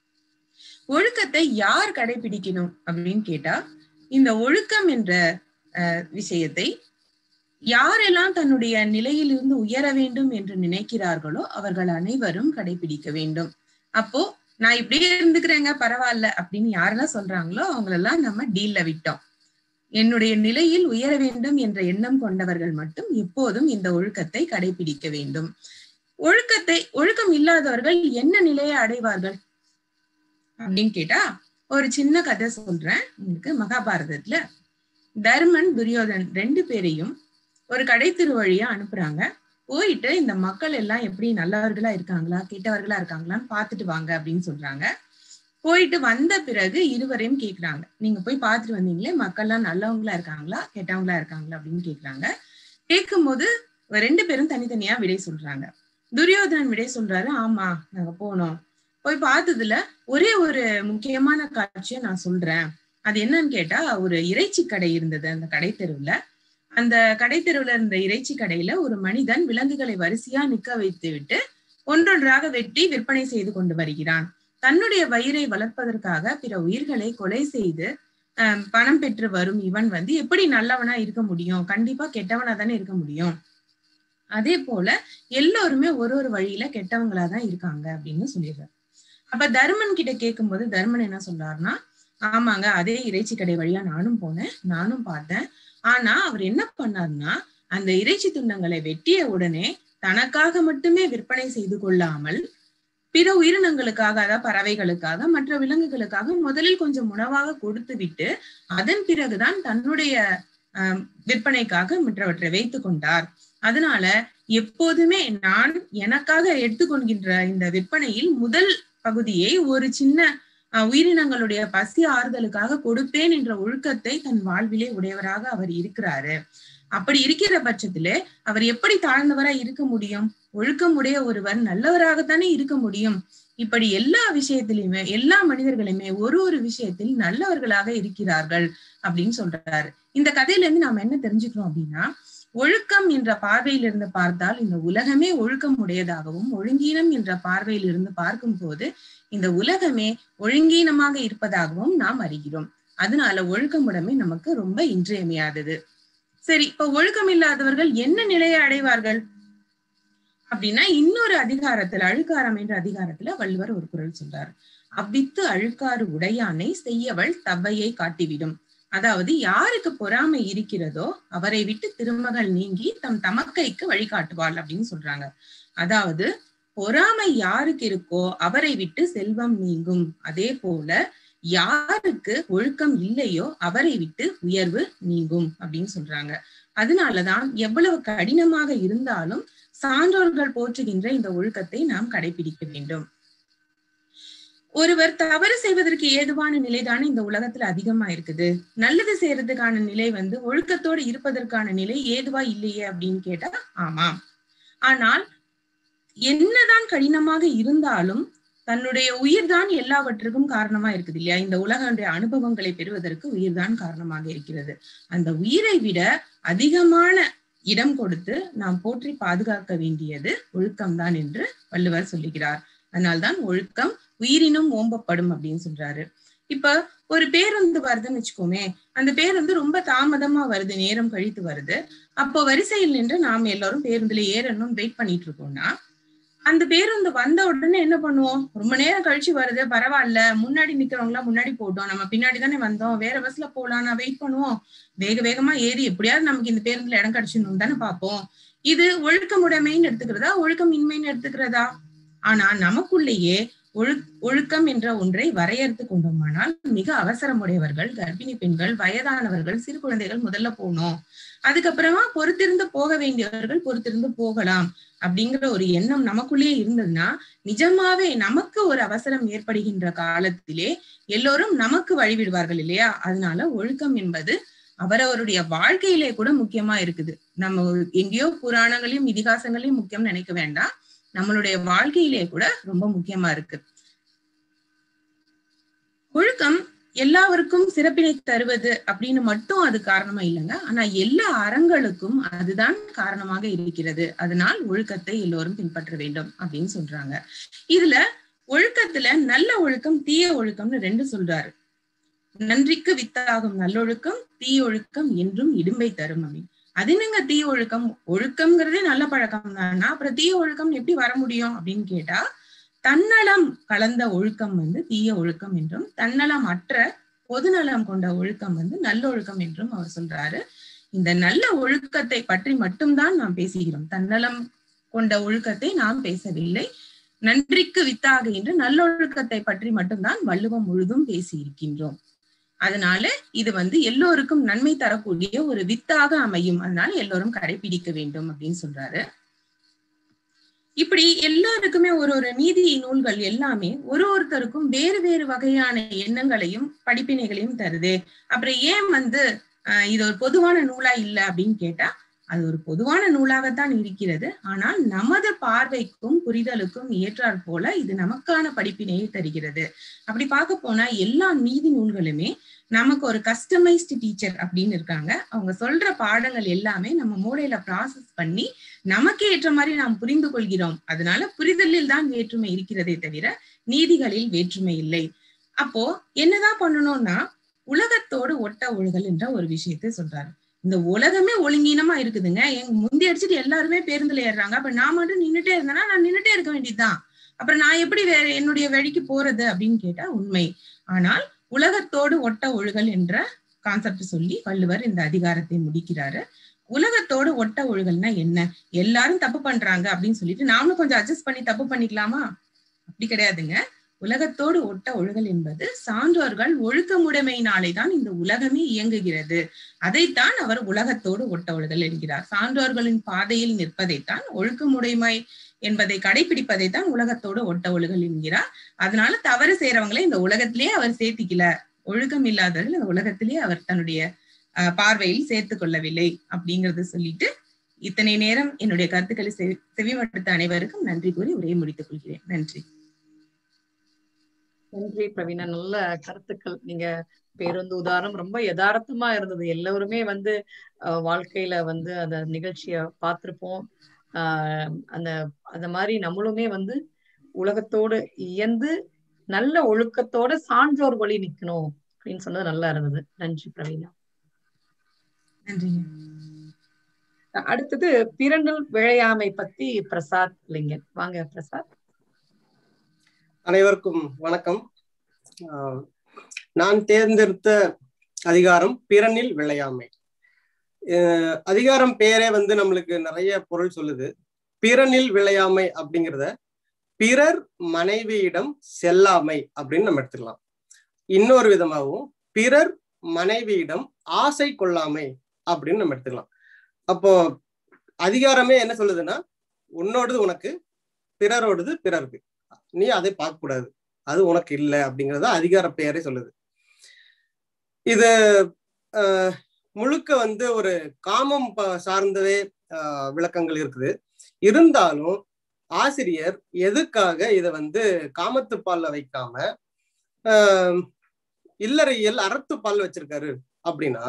ஒழுக்கத்தை யார் கடைபிடிக்கணும் அப்படின்னு கேட்டா இந்த ஒழுக்கம் என்ற விஷயத்தை யாரெல்லாம் தன்னுடைய நிலையிலிருந்து உயர வேண்டும் என்று நினைக்கிறார்களோ அவர்கள் அனைவரும் கடைபிடிக்க வேண்டும் அப்போ நான் இப்படியே இருந்துக்கிறேங்க பரவாயில்ல அப்படின்னு யாரெல்லாம் சொல்றாங்களோ அவங்களெல்லாம் நம்ம டீல்ல விட்டோம் என்னுடைய நிலையில் உயர வேண்டும் என்ற எண்ணம் கொண்டவர்கள் மட்டும் எப்போதும் இந்த ஒழுக்கத்தை கடைபிடிக்க வேண்டும் ஒழுக்கத்தை ஒழுக்கம் இல்லாதவர்கள் என்ன நிலையை அடைவார்கள் அப்படின்னு கேட்டா ஒரு சின்ன கதை சொல்றேன் உங்களுக்கு மகாபாரதத்துல தர்மன் துரியோதன் ரெண்டு பேரையும் ஒரு கடை திரு வழியா அனுப்புறாங்க போயிட்டு இந்த மக்கள் எல்லாம் எப்படி நல்லவர்களா இருக்காங்களா கெட்டவர்களா இருக்காங்களான்னு பாத்துட்டு வாங்க அப்படின்னு சொல்றாங்க போயிட்டு வந்த பிறகு இருவரையும் கேக்குறாங்க நீங்க போய் பாத்துட்டு வந்தீங்களே மக்கள்லாம் நல்லவங்களா இருக்காங்களா கெட்டவங்களா இருக்காங்களா அப்படின்னு கேக்குறாங்க கேட்கும் போது ரெண்டு பேரும் தனித்தனியா விடை சொல்றாங்க துரியோதனன் விடை சொல்றாரு ஆமா நாங்க போனோம் போய் பார்த்ததுல ஒரே ஒரு முக்கியமான காட்சியை நான் சொல்றேன் அது என்னன்னு கேட்டா ஒரு இறைச்சி கடை இருந்தது அந்த கடை தெருவுல அந்த கடை தெருவுல இருந்த இறைச்சி கடையில ஒரு மனிதன் விலங்குகளை வரிசையா நிக்க வைத்து விட்டு ஒன்றொன்றாக வெட்டி விற்பனை செய்து கொண்டு வருகிறான் தன்னுடைய வயிறை வளர்ப்பதற்காக பிற உயிர்களை கொலை செய்து பணம் பெற்று வரும் இவன் வந்து எப்படி நல்லவனா இருக்க முடியும் கண்டிப்பா கெட்டவனா தானே இருக்க முடியும் அதே போல எல்லோருமே ஒரு ஒரு வழியில கெட்டவங்களா தான் இருக்காங்க அப்படின்னு சொல்லிடுறாரு அப்ப தர்மன் கிட்ட கேட்கும்போது தர்மன் என்ன சொல்றாருன்னா ஆமாங்க அதே இறைச்சி கடை வழியா நானும் போனேன் நானும் பார்த்தேன் ஆனா அவர் என்ன பண்ணாருன்னா அந்த இறைச்சி துண்டங்களை வெட்டிய உடனே தனக்காக மட்டுமே விற்பனை செய்து கொள்ளாமல் பிற உயிரினங்களுக்காக அதாவது பறவைகளுக்காக மற்ற விலங்குகளுக்காக முதலில் கொஞ்சம் உணவாக கொடுத்து விட்டு அதன் பிறகுதான் தன்னுடைய விற்பனைக்காக மற்றவற்றை வைத்து கொண்டார் அதனால எப்போதுமே நான் எனக்காக எடுத்துக்கொள்கின்ற இந்த விற்பனையில் முதல் பகுதியை ஒரு சின்ன உயிரினங்களுடைய பசி ஆறுதலுக்காக கொடுப்பேன் என்ற ஒழுக்கத்தை தன் வாழ்விலே உடையவராக அவர் இருக்கிறாரு அப்படி இருக்கிற பட்சத்திலே அவர் எப்படி தாழ்ந்தவரா இருக்க முடியும் ஒழுக்கமுடைய ஒருவர் நல்லவராகத்தானே இருக்க முடியும் இப்படி எல்லா விஷயத்திலுமே எல்லா மனிதர்களுமே ஒரு ஒரு விஷயத்தில் நல்லவர்களாக இருக்கிறார்கள் அப்படின்னு சொல்றாரு இந்த கதையில இருந்து நாம என்ன தெரிஞ்சுக்கிறோம் அப்படின்னா ஒழுக்கம் என்ற பார்வையிலிருந்து பார்த்தால் இந்த உலகமே ஒழுக்கம் உடையதாகவும் ஒழுங்கீனம் என்ற பார்வையிலிருந்து பார்க்கும் போது இந்த உலகமே ஒழுங்கீனமாக இருப்பதாகவும் நாம் அறிகிறோம் அதனால ஒழுக்கமுடைமை நமக்கு ரொம்ப இன்றியமையாதது சரி இப்ப ஒழுக்கம் இல்லாதவர்கள் என்ன நிலையை அடைவார்கள் அப்படின்னா இன்னொரு அதிகாரத்துல அழுக்காரம் என்ற அதிகாரத்துல வள்ளுவர் ஒரு குரல் சொல்றாரு அவ்வித்து அழுக்காறு உடையானை செய்யவள் தவ்வையை காட்டிவிடும் அதாவது யாருக்கு பொறாமை இருக்கிறதோ அவரை விட்டு திருமகள் நீங்கி தம் தமக்கைக்கு வழிகாட்டுவாள் அப்படின்னு சொல்றாங்க அதாவது பொறாமை யாருக்கு இருக்கோ அவரை விட்டு செல்வம் நீங்கும் அதே போல யாருக்கு ஒழுக்கம் இல்லையோ அவரை விட்டு உயர்வு நீங்கும் அப்படின்னு சொல்றாங்க அதனாலதான் எவ்வளவு கடினமாக இருந்தாலும் சான்றோர்கள் போற்றுகின்ற இந்த ஒழுக்கத்தை நாம் கடைபிடிக்க வேண்டும் ஒருவர் தவறு செய்வதற்கு ஏதுவான நிலைதானே இந்த உலகத்துல அதிகமா இருக்குது நல்லது செய்யறதுக்கான நிலை வந்து ஒழுக்கத்தோடு இருப்பதற்கான நிலை ஏதுவா இல்லையே அப்படின்னு கேட்டா ஆமா ஆனால் என்னதான் கடினமாக இருந்தாலும் தன்னுடைய உயிர்தான் எல்லாவற்றுக்கும் காரணமா இருக்குது இல்லையா இந்த உலகனுடைய அனுபவங்களை பெறுவதற்கு உயிர்தான் காரணமாக இருக்கிறது அந்த உயிரை விட அதிகமான இடம் கொடுத்து நாம் போற்றி பாதுகாக்க வேண்டியது ஒழுக்கம்தான் என்று வள்ளுவர் சொல்லுகிறார் அதனால்தான் ஒழுக்கம் உயிரினும் ஓம்பப்படும் அப்படின்னு சொல்றாரு இப்ப ஒரு பேருந்து வருதுன்னு வச்சுக்கோமே அந்த பேருந்து ரொம்ப தாமதமா வருது நேரம் கழித்து வருது அப்போ வரிசையில் நின்று நாம எல்லாரும் பேருந்துல ஏறணும் வெயிட் பண்ணிட்டு இருக்கோம்னா அந்த பேருந்து வந்த உடனே என்ன பண்ணுவோம் ரொம்ப நேரம் கழிச்சு வருது பரவாயில்ல முன்னாடி நிக்கிறவங்க எல்லாம் முன்னாடி போட்டோம் நம்ம பின்னாடி தானே வந்தோம் வேற பஸ்ல போலாம் நான் வெயிட் பண்ணுவோம் வேக வேகமா ஏறி எப்படியாவது நமக்கு இந்த பேருந்துல இடம் கிடைச்சிடணும் தானே பார்ப்போம் இது ஒழுக்கமுடைமைன்னு எடுத்துக்கிறதா ஒழுக்கமின்மைன்னு எடுத்துக்கிறதா ஆனா நமக்குள்ளேயே ஒழு ஒழுக்கம் என்ற ஒன்றை வரையறுத்து கொண்டோமானால் மிக அவசரமுடையவர்கள் கர்ப்பிணி பெண்கள் வயதானவர்கள் சிறு குழந்தைகள் முதல்ல போகணும் அதுக்கப்புறமா பொறுத்திருந்து போக வேண்டியவர்கள் பொறுத்திருந்து போகலாம் அப்படிங்கிற ஒரு எண்ணம் நமக்குள்ளேயே இருந்ததுன்னா நிஜமாவே நமக்கு ஒரு அவசரம் ஏற்படுகின்ற காலத்திலே எல்லோரும் நமக்கு வழிவிடுவார்கள் இல்லையா அதனால ஒழுக்கம் என்பது அவரவருடைய வாழ்க்கையிலே கூட முக்கியமா இருக்குது நம்ம எங்கேயோ புராணங்களையும் இதிகாசங்களையும் முக்கியம் நினைக்க வேண்டாம் நம்மளுடைய வாழ்க்கையிலே கூட ரொம்ப முக்கியமா இருக்கு ஒழுக்கம் எல்லாருக்கும் சிறப்பினை தருவது அப்படின்னு மட்டும் அது காரணமா இல்லைங்க ஆனா எல்லா அறங்களுக்கும் அதுதான் காரணமாக இருக்கிறது அதனால் ஒழுக்கத்தை எல்லோரும் பின்பற்ற வேண்டும் அப்படின்னு சொல்றாங்க இதுல ஒழுக்கத்துல நல்ல ஒழுக்கம் தீய ஒழுக்கம்னு ரெண்டு சொல்றாரு நன்றிக்கு வித்தாகும் நல்லொழுக்கம் தீய ஒழுக்கம் என்றும் இடும்பை தரும் அப்படின்னு அது என்னங்க தீய ஒழுக்கம் ஒழுக்கம்ங்கிறதே நல்ல பழக்கம் தானா அப்புறம் தீய ஒழுக்கம் எப்படி வர முடியும் அப்படின்னு கேட்டா தன்னலம் கலந்த ஒழுக்கம் வந்து தீய ஒழுக்கம் என்றும் தன்னலம் அற்ற பொதுநலம் கொண்ட ஒழுக்கம் வந்து நல்ல ஒழுக்கம் என்றும் அவர் சொல்றாரு இந்த நல்ல ஒழுக்கத்தை பற்றி மட்டும்தான் நாம் பேசுகிறோம் தன்னலம் கொண்ட ஒழுக்கத்தை நாம் பேசவில்லை நன்றிக்கு வித்தாக என்று நல்லொழுக்கத்தை பற்றி மட்டும்தான் வள்ளுவம் முழுதும் பேசி இருக்கின்றோம் அதனால இது வந்து எல்லோருக்கும் நன்மை தரக்கூடிய ஒரு வித்தாக அமையும் அதனால எல்லோரும் கடைபிடிக்க வேண்டும் அப்படின்னு சொல்றாரு இப்படி எல்லாருக்குமே ஒரு ஒரு நீதி நூல்கள் எல்லாமே ஒரு ஒருத்தருக்கும் வேறு வேறு வகையான எண்ணங்களையும் படிப்பினைகளையும் தருது அப்புறம் ஏன் வந்து ஆஹ் இது ஒரு பொதுவான நூலா இல்ல அப்படின்னு கேட்டா அது ஒரு பொதுவான நூலாகத்தான் இருக்கிறது ஆனால் நமது பார்வைக்கும் புரிதலுக்கும் ஏற்றாற் போல இது நமக்கான படிப்பினையை தருகிறது அப்படி பார்க்க போனா எல்லா நீதி நூல்களுமே நமக்கு ஒரு கஸ்டமைஸ்டு டீச்சர் அப்படின்னு இருக்காங்க அவங்க சொல்ற பாடங்கள் எல்லாமே நம்ம மூளையில ப்ராசஸ் பண்ணி நமக்கு ஏற்ற மாதிரி நாம் புரிந்து கொள்கிறோம் அதனால புரிதலில் தான் வேற்றுமை இருக்கிறதே தவிர நீதிகளில் வேற்றுமை இல்லை அப்போ என்னதான் பண்ணணும்னா உலகத்தோடு ஒட்ட ஒழுகல் என்ற ஒரு விஷயத்தை சொல்றாரு இந்த உலகமே ஒழுங்கீனமா இருக்குதுங்க எங்க முந்தி அடிச்சுட்டு எல்லாருமே பேருந்துல ஏறுறாங்க அப்ப நான் மட்டும் நின்னுட்டே இருந்தேன்னா நான் நின்னுட்டே இருக்க வேண்டியதுதான் அப்புறம் நான் எப்படி வேற என்னுடைய வழிக்கு போறது அப்படின்னு கேட்டா உண்மை ஆனால் உலகத்தோடு ஒட்ட ஒழுகல் என்ற கான்செப்ட் சொல்லி வள்ளுவர் இந்த அதிகாரத்தை முடிக்கிறாரு உலகத்தோடு ஒட்ட ஒழுகல்னா என்ன எல்லாரும் தப்பு பண்றாங்க அப்படின்னு சொல்லிட்டு நாமளும் கொஞ்சம் அட்ஜஸ்ட் பண்ணி தப்பு பண்ணிக்கலாமா அப்படி கிடையாதுங்க உலகத்தோடு ஒட்ட ஒழுகல் என்பது சான்றோர்கள் ஒழுக்கமுடைமையினாலே தான் இந்த உலகமே இயங்குகிறது அதைத்தான் அவர் உலகத்தோடு ஒட்ட ஒழுகல் என்கிறார் சான்றோர்களின் பாதையில் நிற்பதைத்தான் ஒழுக்கமுடைமை என்பதை கடைபிடிப்பதைத்தான் உலகத்தோடு ஒட்ட ஒழுகல் என்கிறார் அதனால தவறு செய்யறவங்களை இந்த உலகத்திலேயே அவர் சேர்த்திக்கல ஒழுக்கம் இல்லாதவர்கள் இந்த உலகத்திலேயே அவர் தன்னுடைய அஹ், பார்வையில் சேர்த்து கொள்ளவில்லை அப்படிங்கறத சொல்லிட்டு இத்தனை நேரம் என்னுடைய கருத்துக்களை செவி செவிமடுத்த அனைவருக்கும் நன்றி கூறி உரையை முடித்துக் கொள்கிறேன் நன்றி நன்றி பிரவீனா நல்ல கருத்துக்கள் நீங்க பேருந்து உதாரணம் ரொம்ப யதார்த்தமா இருந்தது எல்லோருமே வந்து அஹ், வாழ்க்கையில வந்து அந்த நிகழ்ச்சிய பார்த்திருப்போம் ஆஹ் அந்த அந்த மாதிரி நம்மளுமே வந்து உலகத்தோடு இயந்து நல்ல ஒழுக்கத்தோட சான்றோர் வழி நிக்கணும் அப்படின்னு சொன்னது நல்லா இருந்தது நன்றி பிரவீனா நன்றிங்க அடுத்தது பிறந்தல் விழையாமை பத்தி பிரசாத் லிங்கன் வாங்க பிரசாத் அனைவருக்கும் வணக்கம் ஆஹ் நான் தேர்ந்தெடுத்த அதிகாரம் பிறனில் விளையாமை அஹ் அதிகாரம் பேரே வந்து நம்மளுக்கு நிறைய பொருள் சொல்லுது பிறனில் விளையாமை அப்படிங்கிறத பிறர் மனைவியிடம் செல்லாமை அப்படின்னு நம்ம எடுத்துக்கலாம் இன்னொரு விதமாகவும் பிறர் மனைவியிடம் ஆசை கொள்ளாமை அப்படின்னு நம்ம எடுத்துக்கலாம் அப்போ அதிகாரமே என்ன சொல்லுதுன்னா உன்னோடது உனக்கு பிறரோடது பிறருக்கு நீ அதை பார்க்க கூடாது அது உனக்கு இல்லை அப்படிங்கறத அதிகார பெயரே சொல்லுது இது ஆஹ், முழுக்க வந்து ஒரு காமம் ப- சார்ந்தவே ஆஹ், விளக்கங்கள் இருக்குது இருந்தாலும் ஆசிரியர் எதுக்காக இதை வந்து காமத்து பால்ல வைக்காம ஆஹ், இல்லறையியல் அறத்து பால் வச்சிருக்காரு அப்படின்னா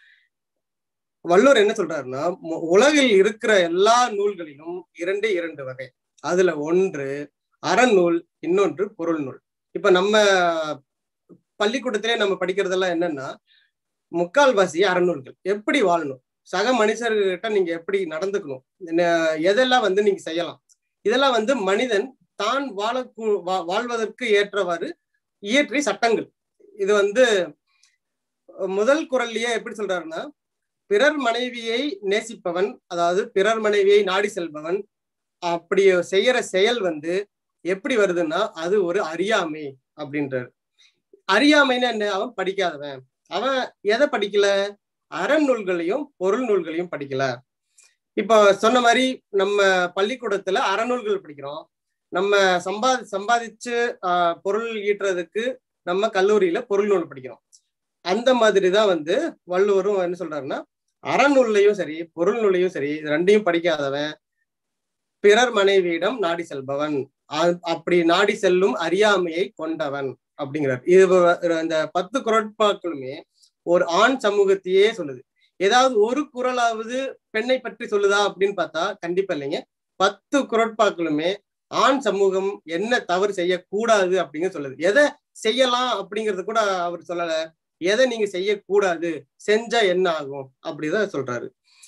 வள்ளுவர் என்ன சொல்றாருன்னா மு- உலகில் இருக்கிற எல்லா நூல்களிலும் இரண்டே இரண்டு வகை அதுல ஒன்று அறநூல் இன்னொன்று பொருள் நூல் இப்ப நம்ம பள்ளிக்கூடத்திலே நம்ம படிக்கிறதெல்லாம் என்னன்னா முக்கால்வாசி அறநூல்கள் எப்படி வாழணும் சக மனுஷர்கிட்ட நீங்க எப்படி நடந்துக்கணும் என்ன- எதெல்லாம் வந்து நீங்க செய்யலாம் இதெல்லாம் வந்து மனிதன் தான் வாழ வாழ்வதற்கு ஏற்றவாறு இயற்றிய சட்டங்கள் இது வந்து முதல் குரல்லையே எப்படி சொல்றாருன்னா பிறர் மனைவியை நேசிப்பவன் அதாவது பிறர் மனைவியை நாடி செல்பவன் அப்படி செய்யற செயல் வந்து எப்படி வருதுன்னா அது ஒரு அறியாமை அப்படின்றாரு அறியாமைன்னா என்ன அவன் படிக்காதவன் அவன் எதை படிக்கல அறநூல்களையும் பொருள் நூல்களையும் படிக்கல இப்போ சொன்ன மாதிரி நம்ம பள்ளிக்கூடத்துல அறநூல்கள் படிக்கிறோம் நம்ம சம்பாதி சம்பாதிச்சு ஆஹ், பொருள் ஈட்டுறதுக்கு நம்ம கல்லூரியில பொருள் நூல் படிக்கிறோம் அந்த மாதிரி தான் வந்து வள்ளுவரும் என்ன சொல்றாருன்னா அறநூல்லையும் சரி பொருள் நூல்லையும் சரி இது ரெண்டையும் படிக்காதவன் பிறர் மனைவியிடம் நாடி செல்பவன் அ- அப்படி நாடி செல்லும் அறியாமையை கொண்டவன் அப்படிங்கிறார் இது வ- அந்த பத்து குரட்பாக்களுமே ஒரு ஆண் சமூகத்தையே சொல்லுது ஏதாவது ஒரு குரலாவது பெண்ணை பற்றி சொல்லுதா அப்படின்னு பார்த்தா கண்டிப்பா இல்லைங்க பத்து குரட்பாக்களுமே ஆண் சமூகம் என்ன தவறு செய்யக்கூடாது அப்படிங்க சொல்லுது எதை செய்யலாம் அப்படிங்கறது கூட அவர் சொல்லல எதை நீங்க செய்யக்கூடாது செஞ்சா என்ன ஆகும் அப்படிதான் சொல்றாரு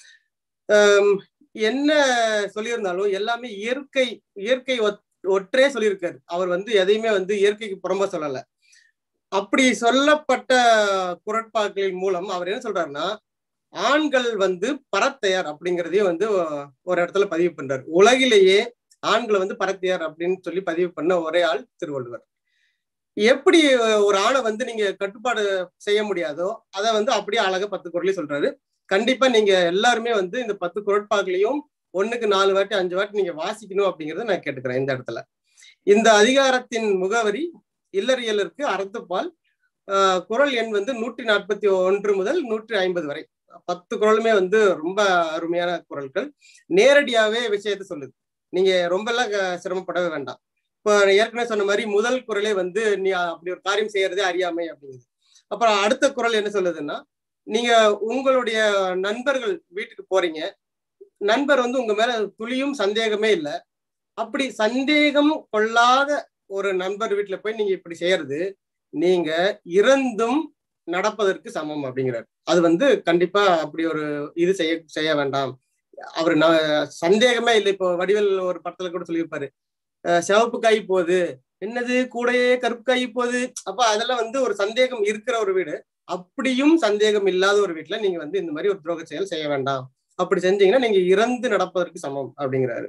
ஆம், என்ன சொல்லியிருந்தாலும் எல்லாமே இயற்கை இயற்கை ஒத்- ஒற்றே சொல்லியிருக்காரு அவர் வந்து எதையுமே வந்து இயற்கைக்கு புறம்ப சொல்லல அப்படி சொல்லப்பட்ட குரட்பாக்களின் மூலம் அவர் என்ன சொல்றாருன்னா ஆண்கள் வந்து பரத்தையர் அப்படிங்கிறதையும் வந்து ஒரு இடத்துல பதிவு பண்றாரு உலகிலேயே ஆண்களை வந்து பரத்தையர் அப்படின்னு சொல்லி பதிவு பண்ண ஒரே ஆள் திருவள்ளுவர் எப்படி ஒரு ஆணை வந்து நீங்க கட்டுப்பாடு செய்ய முடியாதோ அதை வந்து அப்படியே அழகா பத்து குரலையும் சொல்றாரு கண்டிப்பா நீங்க எல்லாருமே வந்து இந்த பத்து குரட்பாக்களையும் ஒண்ணுக்கு நாலு வாட்டி அஞ்சு வாட்டி நீங்க வாசிக்கணும் அப்படிங்கறத நான் கேட்டுக்கிறேன் இந்த இடத்துல இந்த அதிகாரத்தின் முகவரி இல்லறியலருக்கு அறத்துப்பால் ஆஹ் குரல் எண் வந்து நூற்றி நாற்பத்தி ஒன்று முதல் நூற்றி ஐம்பது வரை பத்து குரலுமே வந்து ரொம்ப அருமையான குரல்கள் நேரடியாவே விஷயத்த சொல்லுது நீங்க ரொம்ப எல்லாம் க- சிரமப்படவே வேண்டாம் இப்போ ஏற்கனவே சொன்ன மாதிரி முதல் குரலே வந்து நீ அப்படி ஒரு காரியம் செய்யறதே அறியாமை அப்படிங்குது அப்புறம் அடுத்த குரல் என்ன சொல்லுதுன்னா நீங்க உங்களுடைய நண்பர்கள் வீட்டுக்கு போறீங்க நண்பர் வந்து உங்க மேல துளியும் சந்தேகமே இல்லை அப்படி சந்தேகம் கொள்ளாத ஒரு நண்பர் வீட்டுல போய் நீங்க இப்படி செய்யறது நீங்க இறந்தும் நடப்பதற்கு சமம் அப்படிங்கிறார் அது வந்து கண்டிப்பா அப்படி ஒரு இது செய்ய செய்ய வேண்டாம் அவர் நான் சந்தேகமே இல்லை இப்போ வடிவேல் ஒரு படத்துல கூட சொல்லியிருப்பாரு அஹ் சிவப்பு காய் போகுது என்னது கூடையே கருப்பு காய் போகுது அப்ப அதெல்லாம் வந்து ஒரு சந்தேகம் இருக்கிற ஒரு வீடு அப்படியும் சந்தேகம் இல்லாத ஒரு வீட்டுல நீங்க வந்து இந்த மாதிரி ஒரு துரோக செயல் செய்ய வேண்டாம் அப்படி செஞ்சீங்கன்னா நீங்க இறந்து நடப்பதற்கு சமம் அப்படிங்கிறாரு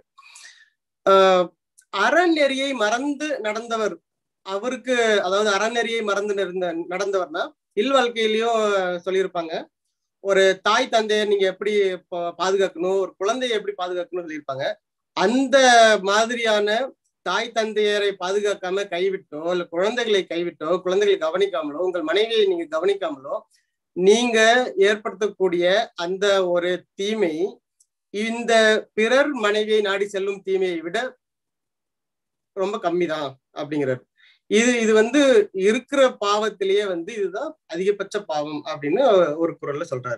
ஆஹ் அறநெறியை மறந்து நடந்தவர் அவருக்கு அதாவது அறநெறியை மறந்து இருந்த நடந்தவர்னா இல் வாழ்க்கையிலயும் சொல்லியிருப்பாங்க ஒரு தாய் தந்தையை நீங்க எப்படி பா- பாதுகாக்கணும் ஒரு குழந்தையை எப்படி பாதுகாக்கணும்னு சொல்லியிருப்பாங்க அந்த மாதிரியான தாய் தந்தையரை பாதுகாக்காம கைவிட்டோ இல்ல குழந்தைகளை கைவிட்டோ குழந்தைகளை கவனிக்காமலோ உங்கள் மனைவியை நீங்க கவனிக்காமலோ நீங்க ஏற்படுத்தக்கூடிய அந்த ஒரு தீமை இந்த பிறர் மனைவியை நாடி செல்லும் தீமையை விட ரொம்ப கம்மிதான் அப்படிங்கிறார் இது இது வந்து இருக்கிற பாவத்திலேயே வந்து இதுதான் அதிகபட்ச பாவம் அப்படின்னு ஒரு குரல்ல சொல்றாரு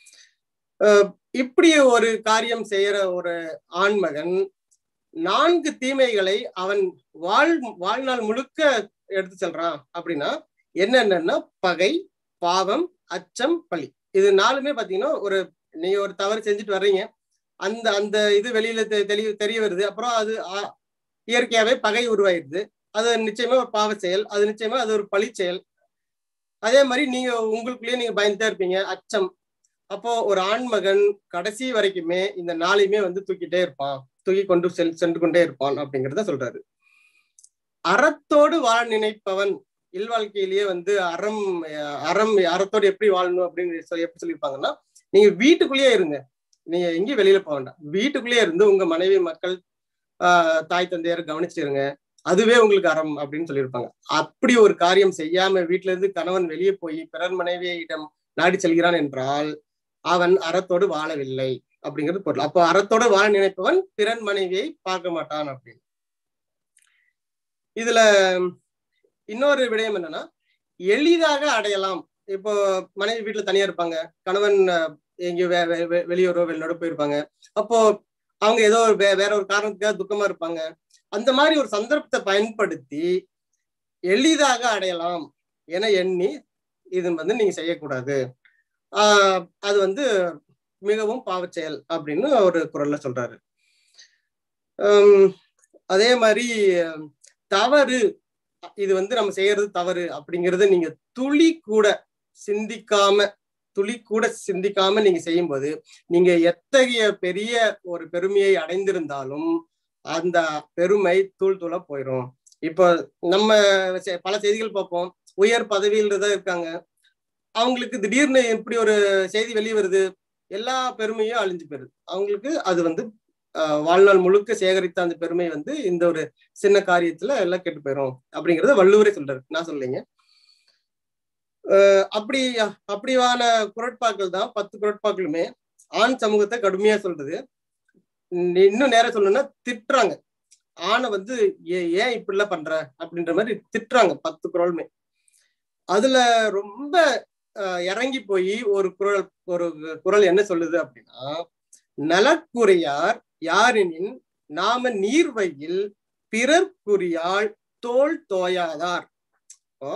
அஹ் இப்படி ஒரு காரியம் செய்யற ஒரு ஆண்மகன் நான்கு தீமைகளை அவன் வாழ் வாழ்நாள் முழுக்க எடுத்து செல்றான் அப்படின்னா என்னென்னன்னா பகை பாவம் அச்சம் பழி இது நாலுமே பாத்தீங்கன்னா ஒரு நீங்க ஒரு தவறு செஞ்சுட்டு வர்றீங்க அந்த அந்த இது வெளியில தெ- தெரிய தெரிய வருது அப்புறம் அது ஆ- இயற்கையாவே பகை உருவாயிருது அது நிச்சயமா ஒரு பாவ செயல் அது நிச்சயமா அது ஒரு பழி செயல் அதே மாதிரி நீங்க உங்களுக்குள்ளேயே நீங்க பயந்துட்டே இருப்பீங்க அச்சம் அப்போ ஒரு ஆண்மகன் கடைசி வரைக்குமே இந்த நாளையுமே வந்து தூக்கிட்டே இருப்பான் தூக்கி கொண்டு செல் சென்று கொண்டே இருப்பான் அப்படிங்கிறத சொல்றாரு அறத்தோடு வாழ நினைப்பவன் இல்வாழ்க்கையிலேயே வந்து அறம் அஹ் அறம் அறத்தோடு எப்படி வாழணும் அப்படின்னு சொல்லி எப்படி சொல்லியிருப்பாங்கன்னா நீங்க வீட்டுக்குள்ளேயே இருங்க நீங்க எங்கேயும் வெளியில போக வேண்டாம் வீட்டுக்குள்ளேயே இருந்து உங்க மனைவி மக்கள் ஆஹ் தாய் தந்தையர் கவனிச்சிருங்க அதுவே உங்களுக்கு அறம் அப்படின்னு சொல்லியிருப்பாங்க அப்படி ஒரு காரியம் செய்யாம வீட்டுல இருந்து கணவன் வெளியே போய் பிறர் மனைவியிடம் நாடி செல்கிறான் என்றால் அவன் அறத்தோடு வாழவில்லை அப்படிங்கிறது பொருள் அப்போ அறத்தோடு வாழ நினைப்பவன் பிறன் மனைவியை பார்க்க மாட்டான் அப்படின்னு இதுல இன்னொரு விடயம் என்னன்னா எளிதாக அடையலாம் இப்போ மனைவி வீட்டுல தனியா இருப்பாங்க கணவன் அஹ், எங்கேயோ வே- வே- வே- வெளியூரோ வெளிநாடோ போயிருப்பாங்க அப்போ அவங்க ஏதோ ஒரு வே- வேற ஒரு காரணத்துக்காக துக்கமா இருப்பாங்க அந்த மாதிரி ஒரு சந்தர்ப்பத்தை பயன்படுத்தி எளிதாக அடையலாம் என எண்ணி இது வந்து நீங்க செய்யக்கூடாது ஆஹ் அது வந்து மிகவும் பாவச் செயல் அப்படின்னு ஒரு குரல்ல சொல்றாரு ஹம், அதே மாதிரி தவறு இது வந்து நம்ம செய்யறது தவறு அப்படிங்கறத நீங்க துளி கூட சிந்திக்காம துளி கூட சிந்திக்காம நீங்க செய்யும்போது நீங்க எத்தகைய பெரிய ஒரு பெருமையை அடைந்திருந்தாலும் அந்த பெருமை தூள் தூளா போயிடும் இப்போ நம்ம செ- பல செய்திகள் பார்ப்போம் உயர் பதவியில் தான் இருக்காங்க அவங்களுக்கு திடீர்னு இப்படி ஒரு செய்தி வெளியே வருது எல்லா பெருமையும் அழிஞ்சு போயிருது அவங்களுக்கு அது வந்து ஆஹ், வாழ்நாள் முழுக்க சேகரித்த அந்த பெருமை வந்து இந்த ஒரு சின்ன காரியத்துல எல்லாம் கெட்டு போயிடும் அப்படிங்கறத வள்ளுவரே சொல்றாரு நான் சொல்லிங்க அப்படி அப்படியான குரட்பாக்கள் தான் பத்து குரட்பாக்களுமே ஆண் சமூகத்தை கடுமையா சொல்றது இன்னும் நேரம் சொல்லணும்னா திட்டுறாங்க ஆணை வந்து ஏ- ஏன் இப்படிலாம் பண்ற அப்படின்ற மாதிரி திட்டுறாங்க பத்து குரலுமே அதுல ரொம்ப அஹ், இறங்கி போய் ஒரு குரல் ஒரு குரல் என்ன சொல்லுது அப்படின்னா நலக்குறையார் யாரெனின் நாம நீர்வையில் பிறர் குறியால் தோல் தோயாதார் இப்போ,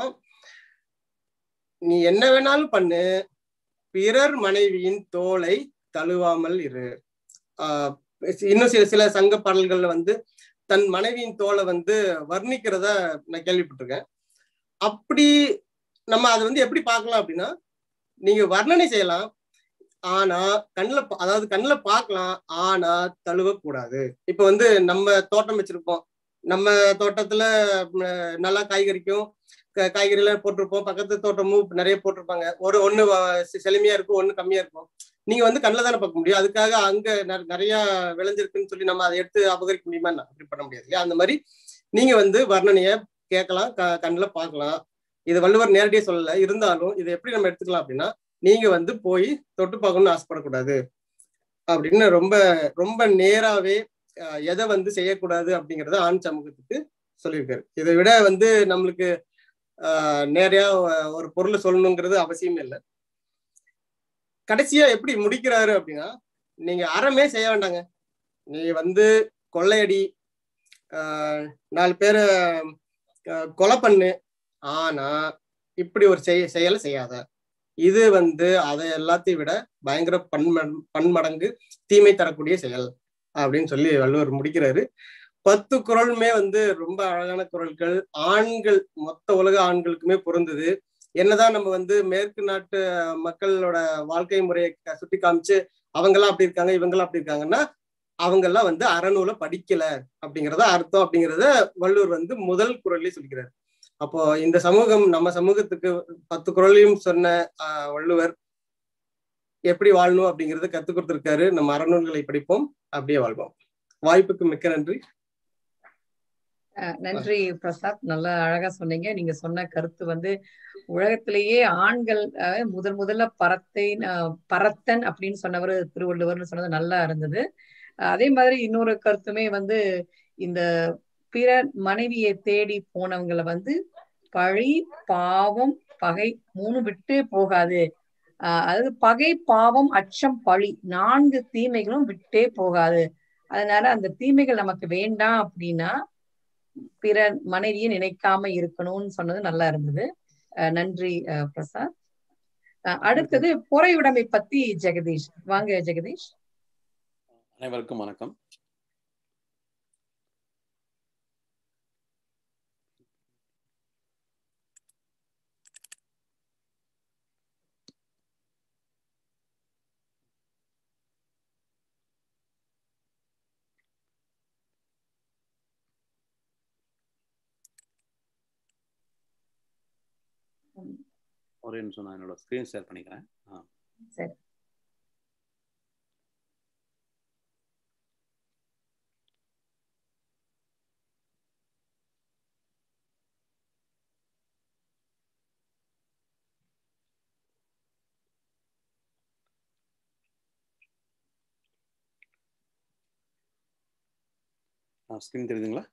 நீ என்ன வேணாலும் பண்ணு பிறர் மனைவியின் தோலை தழுவாமல் இரு ஆஹ் இன்னும் சில சில சங்க பாடல்கள்ல வந்து தன் மனைவியின் தோலை வந்து வர்ணிக்கிறத நான் கேள்விப்பட்டிருக்கேன் அப்படி நம்ம அதை வந்து எப்படி பார்க்கலாம் அப்படின்னா நீங்க வர்ணனை செய்யலாம் ஆனா கண்ணுல பா- அதாவது கண்ணுல பார்க்கலாம் ஆனா தழுவக்கூடாது இப்ப வந்து நம்ம தோட்டம் வச்சிருப்போம் நம்ம தோட்டத்துல ம், நல்லா காய்கறிக்கும் க- காய்கறி எல்லாம் போட்டிருப்போம் பக்கத்து தோட்டமும் நிறைய போட்டிருப்பாங்க ஒரு ஒண்ணு வ- செ- செழுமையா இருக்கும் ஒண்ணு கம்மியா இருக்கும் நீங்க வந்து கண்ணில் தானே பார்க்க முடியும் அதுக்காக அங்க நெ- நிறைய விளைஞ்சிருக்குன்னு சொல்லி நம்ம அதை எடுத்து அபகரிக்க முடியுமா என்ன? அப்படி பண்ண முடியாது இல்லையா அந்த மாதிரி நீங்க வந்து வர்ணனைய கேட்கலாம் க கண்ணுல பார்க்கலாம் இது வள்ளுவர் நேரடியாக சொல்லல இருந்தாலும் இதை எப்படி நம்ம எடுத்துக்கலாம் அப்படின்னா நீங்க வந்து போய் தொட்டு பார்க்கணும்னு ஆசைப்படக்கூடாது அப்படின்னு ரொம்ப ரொம்ப நேராவே அஹ், எதை வந்து செய்யக்கூடாது அப்படிங்கறத ஆண் சமூகத்துக்கு சொல்லியிருக்காரு இதை விட வந்து நம்மளுக்கு ஆஹ், நேரடியா ஒ- ஒரு பொருளை சொல்லணுங்கிறது அவசியமே இல்லை கடைசியா எப்படி முடிக்கிறாரு அப்படின்னா நீங்க அறமே செய்ய வேண்டாங்க நீ வந்து கொள்ளையடி ஆஹ், நாலு பேரை ஆஹ், கொலை பண்ணு ஆனா இப்படி ஒரு செய செயலை செய்யாத இது வந்து அதை எல்லாத்தையும் விட பயங்கர பன்ம பன்மடங்கு தீமை தரக்கூடிய செயல் அப்படின்னு சொல்லி வள்ளுவர் முடிக்கிறாரு பத்து குரலுமே வந்து ரொம்ப அழகான குரல்கள் ஆண்கள் மொத்த உலக ஆண்களுக்குமே பொருந்தது என்னதான் நம்ம வந்து மேற்கு நாட்டு மக்களோட வாழ்க்கை முறையை க- சுட்டி காமிச்சு அவங்கெல்லாம் அப்படி இருக்காங்க இவங்கெல்லாம் அப்படி இருக்காங்கன்னா அவங்கெல்லாம் வந்து அறநூலை படிக்கல அப்படிங்கறத அர்த்தம் அப்படிங்கறத வள்ளுவர் வந்து முதல் குரல்லே சொல்லிக்கிறார் அப்போ இந்த சமூகம் நம்ம சமூகத்துக்கு பத்து குரலையும் சொன்ன ஆஹ், வள்ளுவர் எப்படி வாழணும் அப்படிங்கறத கத்துக் கொடுத்திருக்காரு நம்ம அறநூல்களை படிப்போம் அப்படியே வாழ்வோம் வாய்ப்புக்கு மிக்க நன்றி அஹ் நன்றி பிரசாத் நல்லா அழகா சொன்னீங்க நீங்க சொன்ன கருத்து வந்து உலகத்திலேயே ஆண்கள் அஹ், முதல் முதல்ல பரத்தை அஹ், பரத்தன் அப்படின்னு சொன்னவர் திருவள்ளுவர்னு சொன்னது நல்லா இருந்தது அஹ், அதே மாதிரி இன்னொரு கருத்துமே வந்து இந்த பிற மனைவியை தேடி போனவங்களை வந்து பழி பாவம் பகை மூணு விட்டு போகாது ஆஹ் அதாவது பகை பாவம் அச்சம் பழி நான்கு தீமைகளும் விட்டே போகாது அதனால அந்த தீமைகள் நமக்கு வேண்டாம் அப்படின்னா பிற மனைவியை நினைக்காம இருக்கணும்னு சொன்னது நல்லா இருந்தது அஹ் நன்றி அஹ் பிரசாத் அஹ் அடுத்தது பொறையுடைமை பத்தி ஜெகதீஷ் வாங்க ஜெகதீஷ் அனைவருக்கும் வணக்கம் ஒரே நிமிஷம் நான் என்னோட ஸ்க்ரீன் ஷேர் பண்ணிக்கிறேன் ஆ. சரி ஸ்க்ரீன் தெரியுதுங்களா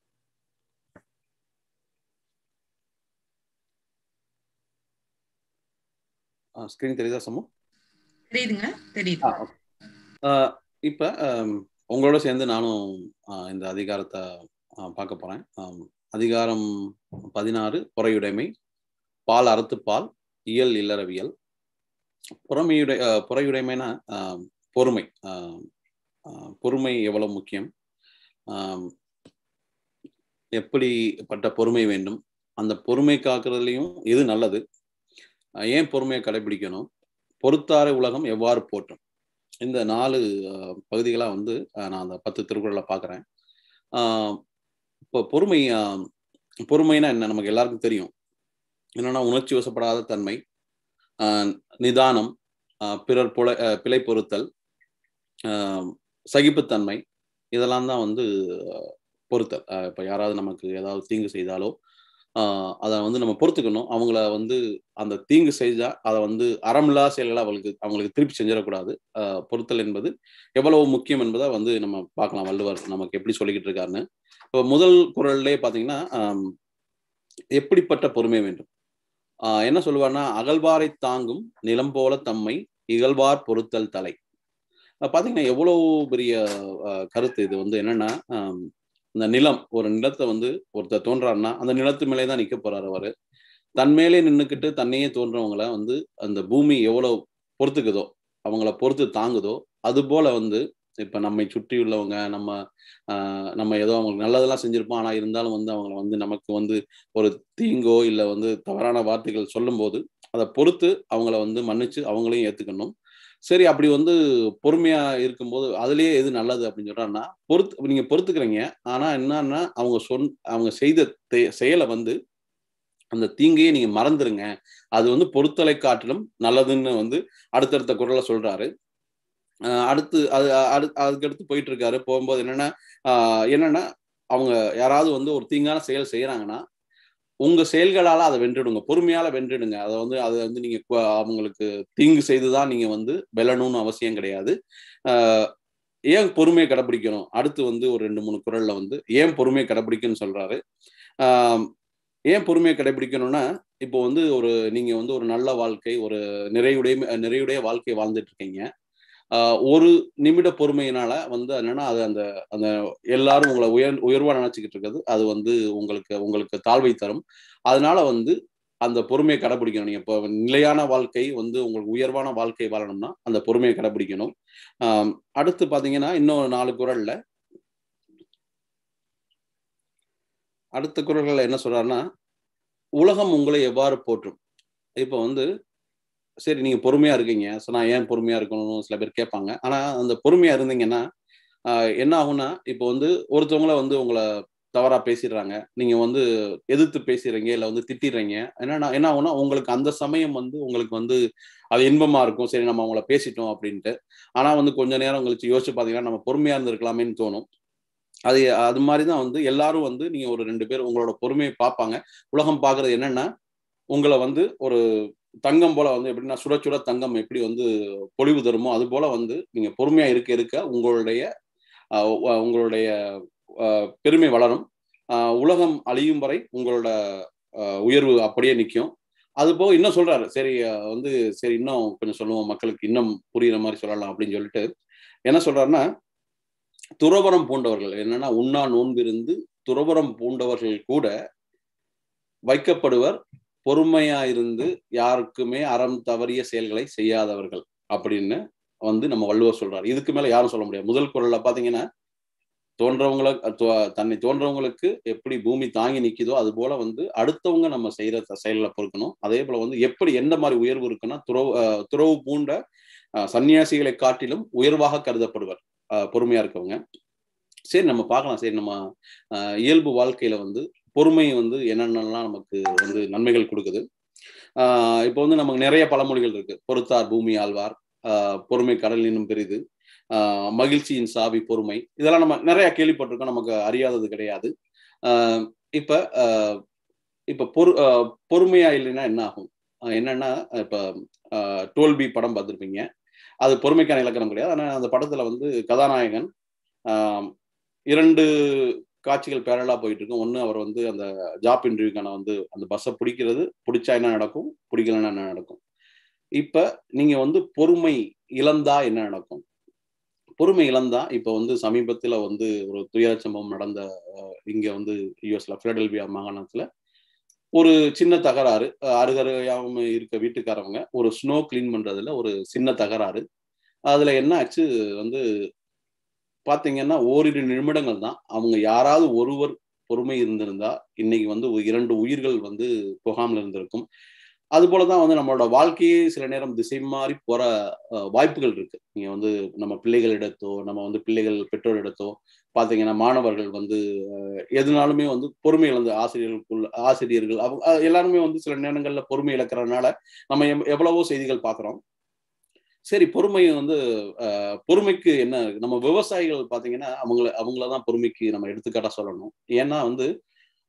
ஸ்க்ரீன் தெரியுதா சமூ தெரியுதுங்க தெரியுது ஆ, okay. ஆஹ் இப்ப ஆம், உங்களோட சேர்ந்து நானும் ஆஹ், இந்த அதிகாரத்தை ஆஹ், பார்க்க போறேன் ஆம், அதிகாரம் பதினாறு பொறையுடைமை பால் அறத்து பால் இயல் இல்லறவியல் புறமையுடை ஆஹ், பொறையுடைமைனா ஆஹ், பொறுமை ஆஹ், ஆஹ், பொறுமை எவ்வளவு முக்கியம் ஆம், எப்படிப்பட்ட பொறுமை வேண்டும் அந்த பொறுமை காக்கிறதுலையும் எது நல்லது ஆஹ், ஏன் பொறுமையை கடைபிடிக்கணும் பொறுத்தாரை உலகம் எவ்வாறு போற்றும் இந்த நாலு அஹ், பகுதிகளா வந்து அஹ், நான் அந்த பத்து திருக்குறளை பார்க்குறேன் இப்போ பொறுமை ஆஹ், பொறுமைனா என்ன நமக்கு எல்லாருக்கும் தெரியும் என்னன்னா உணர்ச்சி வசப்படாத தன்மை ஆஹ், நிதானம் ஆஹ், பிறர் புல ஆஹ், பிழை பொறுத்தல் ஆஹ், சகிப்புத்தன்மை இதெல்லாம் தான் வந்து ஆஹ், பொறுத்தல் இப்போ யாராவது நமக்கு ஏதாவது தீங்கு செய்தாலோ ஆஹ் அதை வந்து நம்ம பொறுத்துக்கணும் அவங்கள வந்து அந்த தீங்கு செஞ்சா அதை வந்து அறமில்லா செயல்களை அவங்களுக்கு அவங்களுக்கு திருப்பி செஞ்சிடக்கூடாது ஆஹ் பொறுத்தல் என்பது எவ்வளவு முக்கியம் என்பதை வந்து நம்ம பார்க்கலாம் வள்ளுவர் நமக்கு எப்படி சொல்லிக்கிட்டு இருக்காருன்னு இப்போ முதல் குரல்லே பார்த்தீங்கன்னா ஆம், எப்படிப்பட்ட பொறுமை வேண்டும் ஆஹ் என்ன சொல்லுவார்னா அகழ்வாரை தாங்கும் நிலம் போல தம்மை இகழ்வார் பொறுத்தல் தலை அஹ் பாத்தீங்கன்னா எவ்வளவு பெரிய ஆஹ் கருத்து இது வந்து என்னன்னா ஆம், இந்த நிலம் ஒரு நிலத்தை வந்து ஒருத்தர் தோன்றாருன்னா அந்த நிலத்து மேலே தான் நிக்க போறாரு அவரு தன் மேலே நின்றுக்கிட்டு தன்னையே தோன்றவங்கள வந்து அந்த பூமி எவ்வளவு பொறுத்துக்குதோ அவங்கள பொறுத்து தாங்குதோ அது போல வந்து இப்ப நம்மை சுற்றி உள்ளவங்க நம்ம ஆஹ் நம்ம ஏதோ அவங்களுக்கு நல்லதெல்லாம் செஞ்சிருப்போம் ஆனா இருந்தாலும் வந்து அவங்கள வந்து நமக்கு வந்து ஒரு தீங்கோ இல்ல வந்து தவறான வார்த்தைகள் சொல்லும்போது அதை பொறுத்து அவங்கள வந்து மன்னிச்சு அவங்களையும் ஏத்துக்கணும் சரி அப்படி வந்து பொறுமையா இருக்கும்போது அதுலயே எது நல்லது அப்படின்னு சொல்றாங்கன்னா பொறுத்து நீங்க பொறுத்துக்கிறீங்க ஆனா என்னன்னா அவங்க சொன் அவங்க செய்த தே- செயலை வந்து அந்த தீங்கையே நீங்க மறந்துருங்க அது வந்து பொறுத்தலை காட்டிலும் நல்லதுன்னு வந்து அடுத்தடுத்த குரல்ல சொல்றாரு ஆஹ் அடுத்து அது அடு- அதுக்கு அடுத்து போயிட்டு இருக்காரு போகும்போது என்னன்னா ஆஹ் என்னன்னா அவங்க யாராவது வந்து ஒரு தீங்கான செயல் செய்யறாங்கன்னா உங்க செயல்களால அதை வென்றுடுங்க பொறுமையால வென்றுடுங்க அதை வந்து அதை வந்து நீங்க கு- அவங்களுக்கு தீங்கு செய்துதான் நீங்க வந்து வெல்லணும்னு அவசியம் கிடையாது ஆஹ் ஏன் பொறுமையை கடைபிடிக்கணும் அடுத்து வந்து ஒரு ரெண்டு மூணு குரல்ல வந்து ஏன் பொறுமையை கடைபிடிக்கணும்னு சொல்றாரு ஆஹ் ஏன் பொறுமையை கடைபிடிக்கணும்னா இப்போ வந்து ஒரு நீங்க வந்து ஒரு நல்ல வாழ்க்கை ஒரு நிறைவுடைய நிறைவுடைய வாழ்க்கை வாழ்ந்துட்டு இருக்கீங்க ஆஹ் ஒரு நிமிட பொறுமையினால வந்து என்னன்னா அது அந்த அந்த எல்லாரும் உங்களை உயர் உயர்வா நினைச்சுக்கிட்டு இருக்கிறது அது வந்து உங்களுக்கு உங்களுக்கு தாழ்வை தரும் அதனால வந்து அந்த பொறுமையை கடைபிடிக்கணும் நீங்க இப்போ நிலையான வாழ்க்கை வந்து உங்களுக்கு உயர்வான வாழ்க்கை வாழணும்னா அந்த பொறுமையை கடைபிடிக்கணும் ஆஹ் அடுத்து பாத்தீங்கன்னா இன்னும் நாலு குரல்ல அடுத்த குரல்கள் என்ன சொல்றாருன்னா உலகம் உங்களை எவ்வாறு போற்றும் இப்போ வந்து சரி நீங்க பொறுமையா இருக்கீங்க ஸோ நான் ஏன் பொறுமையா இருக்கணும்னு சில பேர் கேட்பாங்க ஆனா அந்த பொறுமையா இருந்தீங்கன்னா ஆஹ் என்ன ஆகும்னா இப்போ வந்து ஒருத்தவங்கள வந்து உங்களை தவறா பேசிடுறாங்க நீங்க வந்து எதிர்த்து பேசுறீங்க இல்ல வந்து திட்டிடுறீங்க என்னன்னா என்ன ஆகும்னா உங்களுக்கு அந்த சமயம் வந்து உங்களுக்கு வந்து அது இன்பமா இருக்கும் சரி நம்ம அவங்கள பேசிட்டோம் அப்படின்ட்டு ஆனா வந்து கொஞ்ச நேரம் கழிச்சு யோசிச்சு பாத்தீங்கன்னா நம்ம பொறுமையா இருந்திருக்கலாமேன்னு தோணும் அது அது மாதிரி தான் வந்து எல்லாரும் வந்து நீங்க ஒரு ரெண்டு பேர் உங்களோட பொறுமையை பார்ப்பாங்க உலகம் பார்க்கறது என்னன்னா உங்களை வந்து ஒரு தங்கம் போல வந்து எப்படின்னா சுட சுட தங்கம் எப்படி வந்து பொழிவு தருமோ அது போல வந்து நீங்க பொறுமையா இருக்க இருக்க உங்களுடைய ஆஹ் உ- உங்களுடைய ஆஹ் பெருமை வளரும் ஆஹ் உலகம் அழியும் வரை உங்களோட ஆஹ் உயர்வு அப்படியே நிற்கும் அது போக இன்னும் சொல்றாரு சரி ஆஹ் வந்து சரி இன்னும் கொஞ்சம் சொல்லுவோம் மக்களுக்கு இன்னும் புரியுற மாதிரி சொல்லலாம் அப்படின்னு சொல்லிட்டு என்ன சொல்றாருன்னா துறவரம் பூண்டவர்கள் என்னன்னா உண்ணா நோன்பிருந்து துறவரம் பூண்டவர்கள் கூட வைக்கப்படுவர் பொறுமையா இருந்து யாருக்குமே அறம் தவறிய செயல்களை செய்யாதவர்கள் அப்படின்னு வந்து நம்ம வள்ளுவர் சொல்றாரு இதுக்கு மேல யாரும் சொல்ல முடியாது முதல் குரல்ல பாத்தீங்கன்னா தோன்றவங்கள தோ- தன்னை தோன்றவங்களுக்கு எப்படி பூமி தாங்கி நிக்குதோ அது போல வந்து அடுத்தவங்க நம்ம செய்யற த- செயல்களை பொறுக்கணும் அதே போல வந்து எப்படி எந்த மாதிரி உயர்வு இருக்குன்னா துறவு அஹ் துறவு பூண்ட அஹ் சன்னியாசிகளை காட்டிலும் உயர்வாக கருதப்படுவர் அஹ் பொறுமையா இருக்கவங்க சரி நம்ம பார்க்கலாம் சரி நம்ம அஹ் இயல்பு வாழ்க்கையில வந்து பொறுமை வந்து என்னென்னலாம் நமக்கு வந்து நன்மைகள் கொடுக்குது ஆஹ் இப்போ வந்து நமக்கு நிறைய பழமொழிகள் இருக்கு பொறுத்தார் பூமி ஆழ்வார் ஆஹ் பொறுமை கடலினும் பெரிது ஆஹ் மகிழ்ச்சியின் சாவி பொறுமை இதெல்லாம் நம்ம நிறைய கேள்விப்பட்டிருக்கோம் நமக்கு அறியாதது கிடையாது ஆஹ் இப்ப ஆஹ் இப்ப பொறு ஆஹ் பொறுமையா இல்லைன்னா என்ன ஆகும் ஆஹ் என்னன்னா இப்ப டுவெல் பி படம் பார்த்திருப்பீங்க அது பொறுமைக்கான இலக்கணம் கிடையாது ஆனா அந்த படத்துல வந்து கதாநாயகன் ஆஹ் இரண்டு காட்சிகள் பேரலா போயிட்டு இருக்கும் ஒண்ணு அவர் வந்து அந்த ஜாப் இன்டர்வியூக்கான வந்து அந்த பஸ்ஸை பிடிக்கிறது பிடிச்சா என்ன நடக்கும் பிடிக்கலன்னா என்ன நடக்கும் இப்ப நீங்க வந்து பொறுமை இழந்தா என்ன நடக்கும் பொறுமை இழந்தா இப்ப வந்து சமீபத்துல வந்து ஒரு துயர சம்பவம் நடந்த அஹ், இங்க வந்து யூஎஸ்ல பிலடெல்பியா மாகாணத்துல ஒரு சின்ன தகராறு அஹ், அருகருகாம இருக்க வீட்டுக்காரவங்க ஒரு ஸ்னோ கிளீன் பண்றதுல ஒரு சின்ன தகராறு அதுல என்ன ஆச்சு வந்து பாத்தீங்கன்னா ஓரிரு நிமிடங்கள் தான் அவங்க யாராவது ஒருவர் பொறுமை இருந்திருந்தா இன்னைக்கு வந்து ஒரு இரண்டு உயிர்கள் வந்து புகாமல் இருந்திருக்கும் அது போலதான் வந்து நம்மளோட வாழ்க்கையே சில நேரம் திசை மாறி போற அஹ், வாய்ப்புகள் இருக்கு நீங்க வந்து நம்ம பிள்ளைகளிடத்தோ நம்ம வந்து பிள்ளைகள் பெற்றோரிடத்தோ பாத்தீங்கன்னா மாணவர்கள் வந்து அஹ், எதுனாலுமே வந்து பொறுமை இழந்த ஆசிரியர்களுக்குள்ள ஆசிரியர்கள் அவங்க அஹ், எல்லாருமே வந்து சில நேரங்கள்ல பொறுமை இழக்கிறதுனால நம்ம எவ்- எவ்வளவோ செய்திகள் பாக்குறோம் சரி பொறுமை வந்து அஹ், பொறுமைக்கு என்ன இருக்கு? நம்ம விவசாயிகள் பாத்தீங்கன்னா அவங்கள அவங்களதான் பொறுமைக்கு நம்ம எடுத்துக்காட்டா சொல்லணும் ஏன்னா வந்து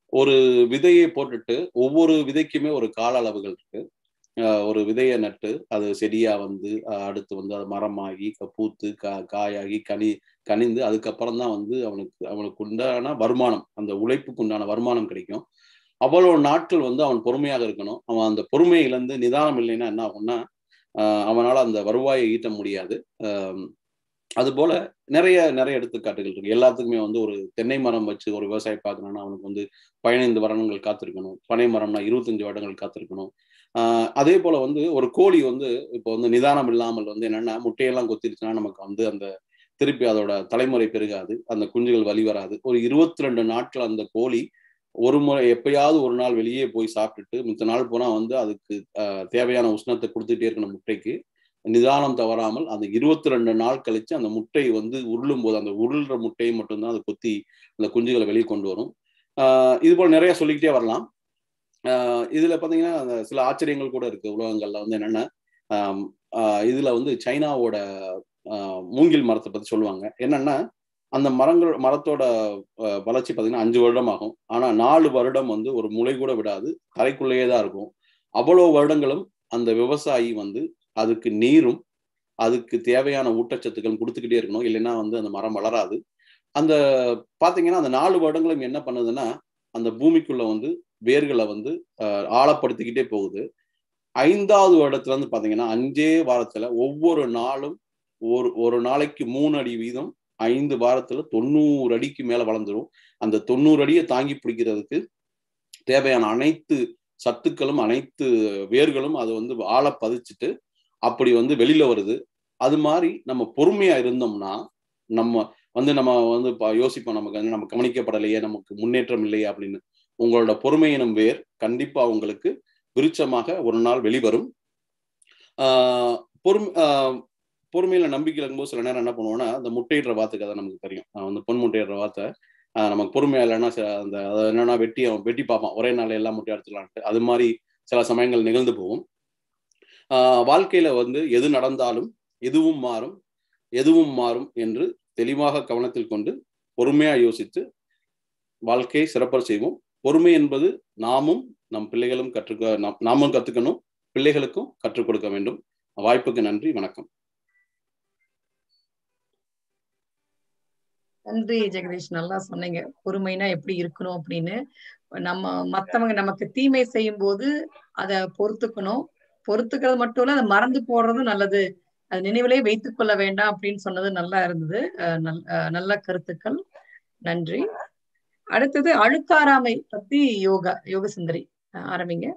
ஒரு விதையை போட்டுட்டு ஒவ்வொரு விதைக்குமே ஒரு கால அளவுகள் இருக்கு ஆஹ் ஒரு விதையை நட்டு அது செடியா வந்து ஆஹ் அடுத்து வந்து அது மரமாகி க- பூத்து கா காயாகி கனி கனிந்து அதுக்கப்புறம் தான் வந்து அவனுக்கு அவனுக்கு உண்டான வருமானம் அந்த உழைப்புக்கு உண்டான வருமானம் கிடைக்கும் அவ்வளவு நாட்கள் வந்து அவன் பொறுமையாக இருக்கணும் அவன் அந்த பொறுமையை இழந்து நிதானம் இல்லைன்னா என்ன ஆகும்னா ஆஹ் அவனால அந்த வருவாயை ஈட்ட முடியாது ஆஹ் அது போல நிறைய நிறைய எடுத்துக்காட்டுகள் இருக்கு எல்லாத்துக்குமே வந்து ஒரு தென்னை மரம் வச்சு ஒரு விவசாயி பார்க்கணும்னா அவனுக்கு வந்து பதினைந்து வருடங்கள் காத்திருக்கணும் பனை மரம்னா இருபத்தஞ்சு வருடங்கள் காத்திருக்கணும் ஆஹ் அதே போல வந்து ஒரு கோழி வந்து இப்போ வந்து நிதானம் இல்லாமல் வந்து என்னன்னா முட்டையெல்லாம் கொத்திருச்சுன்னா நமக்கு வந்து அந்த திருப்பி அதோட தலைமுறை பெருகாது அந்த குஞ்சுகள் வழி வராது ஒரு இருபத்தி ரெண்டு நாட்கள் அந்த கோழி ஒரு முறை எப்பயாவது ஒரு நாள் வெளியே போய் சாப்பிட்டுட்டு மித்த நாள் போனா வந்து அதுக்கு ஆஹ் தேவையான உஷ்ணத்தை கொடுத்துட்டே இருக்கணும் முட்டைக்கு நிதானம் தவறாமல் அந்த இருபத்தி ரெண்டு நாள் கழிச்சு அந்த முட்டை வந்து உருளும் போது அந்த உருள்ற முட்டையை மட்டும்தான் அதை கொத்தி அந்த குஞ்சுகளை வெளியே கொண்டு வரும் ஆஹ் இது போல் நிறைய சொல்லிக்கிட்டே வரலாம் ஆஹ் இதுல பாத்தீங்கன்னா அந்த சில ஆச்சரியங்கள் கூட இருக்கு உலகங்கள்ல வந்து என்னன்னா ஆஹ் ஆஹ் இதுல வந்து சைனாவோட ஆஹ் மூங்கில் மரத்தை பத்தி சொல்லுவாங்க என்னன்னா அந்த மரங்கள் மரத்தோட ஆஹ் வளர்ச்சி பார்த்தீங்கன்னா அஞ்சு வருடம் ஆகும் ஆனா நாலு வருடம் வந்து ஒரு முளை கூட விடாது தரைக்குள்ளேயே தான் இருக்கும் அவ்வளவு வருடங்களும் அந்த விவசாயி வந்து அதுக்கு நீரும் அதுக்கு தேவையான ஊட்டச்சத்துக்கள் கொடுத்துக்கிட்டே இருக்கணும் இல்லைன்னா வந்து அந்த மரம் வளராது அந்த பாத்தீங்கன்னா அந்த நாலு வருடங்களும் என்ன பண்ணுதுன்னா அந்த பூமிக்குள்ள வந்து வேர்களை வந்து ஆஹ் ஆழப்படுத்திக்கிட்டே போகுது ஐந்தாவது வருடத்துல இருந்து பாத்தீங்கன்னா அஞ்சே வாரத்துல ஒவ்வொரு நாளும் ஒரு ஒரு நாளைக்கு மூணு அடி வீதம் ஐந்து வாரத்துல தொண்ணூறு அடிக்கு மேல வளர்ந்துரும் அந்த தொண்ணூறு அடியை தாங்கி பிடிக்கிறதுக்கு தேவையான அனைத்து சத்துக்களும் அனைத்து வேர்களும் அதை வந்து ஆழ பதிச்சுட்டு அப்படி வந்து வெளியில வருது அது மாதிரி நம்ம பொறுமையா இருந்தோம்னா நம்ம வந்து நம்ம வந்து ப- யோசிப்போம் நமக்கு வந்து நம்ம கவனிக்கப்படலையே நமக்கு முன்னேற்றம் இல்லையே அப்படின்னு உங்களோட பொறுமை எனும் வேர் கண்டிப்பா உங்களுக்கு விருட்சமாக ஒரு நாள் வெளிவரும் ஆஹ் பொறுமை ஆஹ் பொறுமையில நம்பிக்கை இருக்கும்போது சில நேரம் என்ன பண்ணுவோம்னா அந்த முட்டையிடுற வாத்து கதை நமக்கு தெரியும் ஆஹ் வந்து பொன் முட்டையிடுற வாத்தை ஆஹ் நமக்கு பொறுமையா இல்லைன்னா சில அந்த அதை என்னன்னா வெட்டி அவன் வெட்டி பார்ப்பான் ஒரே நாள்ல எல்லாம் முட்டை எடுத்துக்கலான்ட்டு அது மாதிரி சில சமயங்கள் நிகழ்ந்து போகும் ஆஹ் வாழ்க்கையில வந்து எது நடந்தாலும் எதுவும் மாறும் எதுவும் மாறும் என்று தெளிவாக கவனத்தில் கொண்டு பொறுமையா யோசித்து வாழ்க்கையை சிறப்பர் செய்வோம் பொறுமை என்பது நாமும் நம் பிள்ளைகளும் கற்றுக்க நாம்- நாமும் கத்துக்கணும் பிள்ளைகளுக்கும் கற்றுக் கொடுக்க வேண்டும் வாய்ப்புக்கு நன்றி வணக்கம் நன்றி ஜெகதீஷ் நல்லா சொன்னீங்க பொறுமைனா எப்படி இருக்கணும் அப்படின்னு நம்ம மத்தவங்க நமக்கு தீமை செய்யும் போது அதை பொறுத்துக்கணும் பொறுத்துக்கிறது மட்டும் இல்ல அதை மறந்து போடுறதும் நல்லது அது நினைவிலே வைத்துக் கொள்ள வேண்டாம் அப்படின்னு சொன்னது நல்லா இருந்தது அஹ் நல்- அஹ் நல்ல கருத்துக்கள் நன்றி அடுத்தது அழுக்காராமை பத்தி யோகா யோக சுந்தரி அஹ் ஆரம்பிங்க